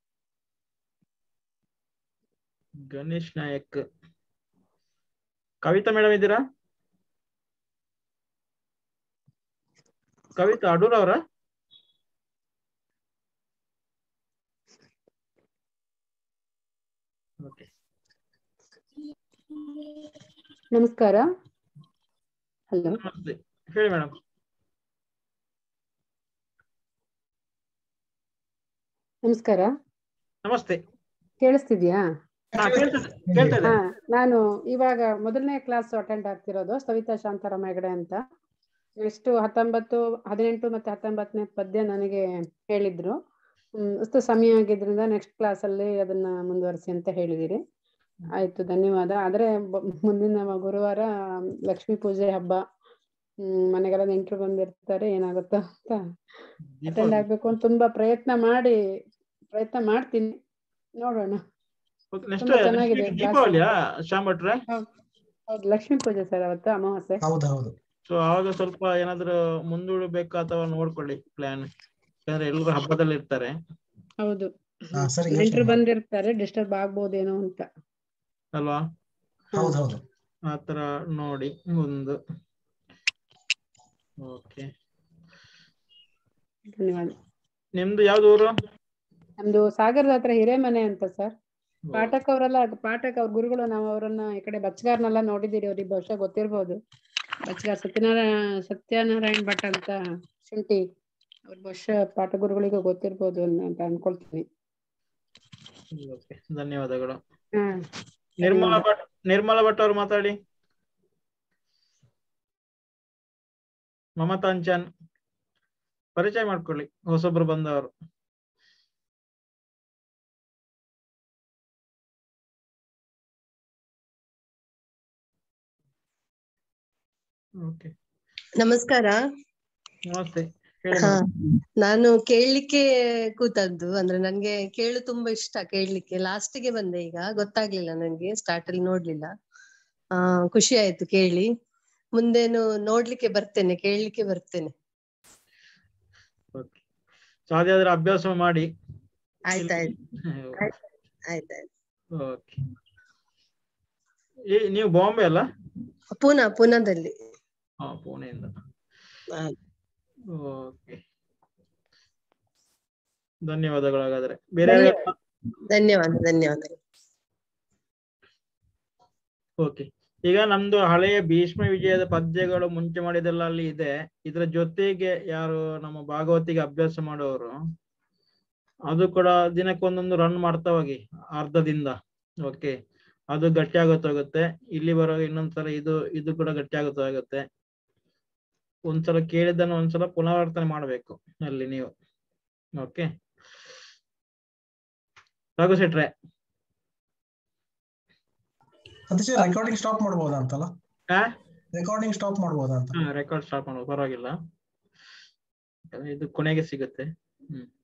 ಗಣೇಶ್ ನಾಯಕ್ ಕವಿತಾ ಮೇಡಮ್ ಇದ್ದೀರಾ ಕವಿತಾ ಅಡೂರ್ ಅವರ ಓಕೆ ನಮಸ್ಕಾರ ಹಲೋ ನಮಸ್ತೆ ಹೇಳಿ ಮೇಡಮ್ ನಮಸ್ಕಾರ ನಮಸ್ತೆ ಕೇಳಿಸ್ತಿದ್ಯಾ ಹಾ ಕೇಳ್ತದೆ ಕೇಳ್ತಾ ಇದೆ ಹಾ ನಾನು ಇವಾಗ ಮೊದಲನೇ ಕ್ಲಾಸ್ ಅಟೆಂಡ್ ಆಗ್ತಿರೋದು ಸವಿತಾ ಶಾಂತಾರಾಮ ಹೆಗಡೆ ಅಂತ ಎಷ್ಟು ಹತ್ತೊಂಬತ್ತು ಹದಿನೆಂಟು ಮತ್ತೆ ಹತ್ತೊಂಬತ್ತನೇ ಪದ್ಯ ನನಗೆ ಹೇಳಿದ್ರು ಹ್ಮ್ ಅಷ್ಟು ಸಮಯ ಆಗಿದ್ರಿಂದ ನೆಕ್ಸ್ಟ್ ಕ್ಲಾಸ್ ಅಲ್ಲಿ ಅದನ್ನ ಮುಂದುವರಿಸಿ ಅಂತ ಹೇಳಿದಿರಿ ಆಯ್ತು ಧನ್ಯವಾದ ಆದ್ರೆ ಬ- ಮುಂದಿನ ಗುರುವಾರ ಲಕ್ಷ್ಮೀ ಪೂಜೆ ಹಬ್ಬ ಹ್ಮ್ ಮನೆಗೆಲ್ಲ ನೆಂಟರು ಬಂದಿರ್ತಾರೆ ಏನಾಗುತ್ತೋ ಅಂತ ಅಟೆಂಡ್ ಆಗ್ಬೇಕು ಅಂತ ತುಂಬಾ ಪ್ರಯತ್ನ ಮಾಡಿ ಪ್ರಯತ್ನ ಮಾಡ್ತೀನಿ ನೋಡೋಣ ನೆಕ್ಸ್ಟ್ ತುಂಬಾ ಚೆನ್ನಾಗಿದೆ class. ದೀಪಾವಳಿಯಾ ಶ್ಯಾಮ್ ಭಟ್ರೆ ಹೌದು ಹೌದು ಲಕ್ಷ್ಮೀ ಪೂಜೆ ಸರ್ ಅವತ್ತು ಅಮಾವಾಸ್ಯೆ ಹೌದೌದು ಸೊ ಆವಾಗ ಸ್ವಲ್ಪ ಏನಾದ್ರು ಮುಂದೂಡಬೇಕಾ ಅಥವಾ ನೋಡ್ಕೊಳ್ಳಿ ಪ್ಲಾನ್ ಯಾಕಂದ್ರೆ ಎಲ್ರು ಹಬ್ಬದಲ್ಲಿ ಇರ್ತಾರೆ ಹೌದು ಹಾ, ಸರಿ, ಯೋಚ್ನೆ ನೆಂಟರು ಮಾಡಿ. ಬಂದಿರ್ತಾರೆ ಡಿಸ್ಟರ್ಬ್ ಆಗ್ಬೋದೇನೋ ಅಂತ ಅಲ್ವಾ ಹೌದೌದು ಆತರ ನೋಡಿ ಒಂದು ಓಕೆ ಧನ್ಯವಾದ ನಿಮ್ದು ಯಾವ್ದು ಊರು ನಮ್ದು ಸಾಗರದ ಹತ್ರ ಹಿರೇಮನೆ ಅಂತ ಸರ್ ಪಾಠಕ್ ಅವರೆಲ್ಲ ಪಾಠಕ್ ಅವ್ರ ಗುರುಗಳು ನಾವು ಅವರನ್ನ ಈ ಕಡೆ ಬಚ್ಗಾರ್ನೆಲ್ಲ ನೋಡಿದ್ದೀರಿ ಅವ್ರಿಗೆ ಬಹುಶಃ ಗೊತ್ತಿರ್ಬೋದು ಬಚ್ಗಾರ್ ಸತ್ಯನಾರಾಯಣ ಸತ್ಯನಾರಾಯಣ್ ಭಟ್ ಅಂತ ಶುಂಠಿ ಅವ್ರ ಬಹುಶಃ ಪಾಠ ಗುರುಗಳಿಗೂ ಗೊತ್ತಿರ್ಬೋದು ಅನ್ನ- ಅಂತ ಅನ್ಕೊಳ್ತೀನಿ ಓಕೆ ಧನ್ಯವಾದಗಳು ಹಾ ನಿರ್ಮಲಾ ಭಟ್ ನಿರ್ಮಲಾ ಭಟ್ ಅವ್ರು ಮಾತಾಡಿ ಮಮತಾಂಚನ್ ಪರಿಚಯ ಮಾಡ್ಕೊಳ್ಳಿ ಹೊಸೊಬ್ರು ಬಂದವರು ಓಕೆ ನಮಸ್ಕಾರ ನಮಸ್ತೆ ಹೇಳಿ ಹಾ madam. ನಾನು ಕೇಳಲಿಕ್ಕೆ ಕೂತದ್ದು ಅಂದ್ರೆ ನನ್ಗೆ ಕೇಳು ತುಂಬಾ ಇಷ್ಟ ಕೇಳಲಿಕ್ಕೆ ಲಾಸ್ಟ್ ಗೆ ಬಂದೆ ಈಗ ಗೊತ್ತಾಗ್ಲಿಲ್ಲ ನಂಗೆ ಸ್ಟಾರ್ಟ್ ಅಲ್ಲಿ ನೋಡ್ಲಿಲ್ಲ ಆ ಖುಷಿ ಆಯ್ತು ಕೇಳಿ ಮುಂದೇನು ನೋಡ್ಲಿಕ್ಕೆ ಬರ್ತೇನೆ ಕೇಳಲಿಕ್ಕೆ ಬರ್ತೇನೆ Okay. ಸಾಧ್ಯ ಆದ್ರೆ ಅಭ್ಯಾಸ ಮಾಡಿ ಆಯ್ತಾಯ್ತು ಆಯ್ತಾಯ್ತು ಓಕೆ ನೀವು ಬಾಂಬೆ ಅಲ್ಲ ಪೂನಾ ಪೂನಾದಲ್ಲಿ ಹಾ ಪುಣೆಯಿಂದ ಓಕೆ ಧನ್ಯವಾದಗಳು ಹಾಗಾದ್ರೆ ಬೇರೆ ಧನ್ಯವಾದ ಧನ್ಯವಾದ ಧನ್ಯವಾದ ಓಕೆ ಈಗ ನಮ್ದು ಹಳೆಯ ಭೀಷ್ಮ ವಿಜಯದ ಪದ್ಯಗಳು ಮುಂಚೆ ಮಾಡಿದೆಲ್ಲ ಅಲ್ಲಿ ಇದೆ ಇದ್ರ ಜೊತೆಗೆ ಯಾರು ನಮ್ಮ ಭಾಗವತಿಗೆ ಅಭ್ಯಾಸ ಮಾಡೋರು ಅದು ಕೂಡ ದಿನಕ್ಕೊಂದೊಂದು ರನ್ ಮಾಡ್ತಾ ಹೋಗಿ ಅರ್ಧದಿಂದ ಓಕೆ ಅದು ಗಟ್ಟಿ ಆಗುತ್ತಾ ಹೋಗುತ್ತೆ ಇಲ್ಲಿ ಬರುವಾಗ ಇನ್ನೊಂದ್ಸಲ ಇದು ಇದು ಕೂಡ ಗಟ್ಟಿ ಆಗುತ್ತಾ ಹೋಗುತ್ತೆ ಒಂದ್ಸಲ ಕೇಳಿದ್ದನ್ನು ಒಂದ್ಸಲ ಪುನರಾವರ್ತನೆ ಮಾಡ್ಬೇಕು ಅಲ್ಲಿ ನೀವು ಓಕೆ ರಘು ಶೆಟ್ರೆ ಸತೀಶ್ ರೆಕಾರ್ಡಿಂಗ್ ಸ್ಟಾಪ್ ಮಾಡ್ಬೋದಾ ಅಂತಲ್ಲ ಆ? ರೆಕಾರ್ಡಿಂಗ್ ಸ್ಟಾಪ್ ಮಾಡ್ಬೋದಾ ಅಂತ ರೆಕಾರ್ಡ್ ಸ್ಟಾರ್ಟ್ ಮಾಡೋದು ಪರವಾಗಿಲ್ಲ ಇದು ಕೊನೆಗೆ ಸಿಗುತ್ತೆ ಹ್ಮ್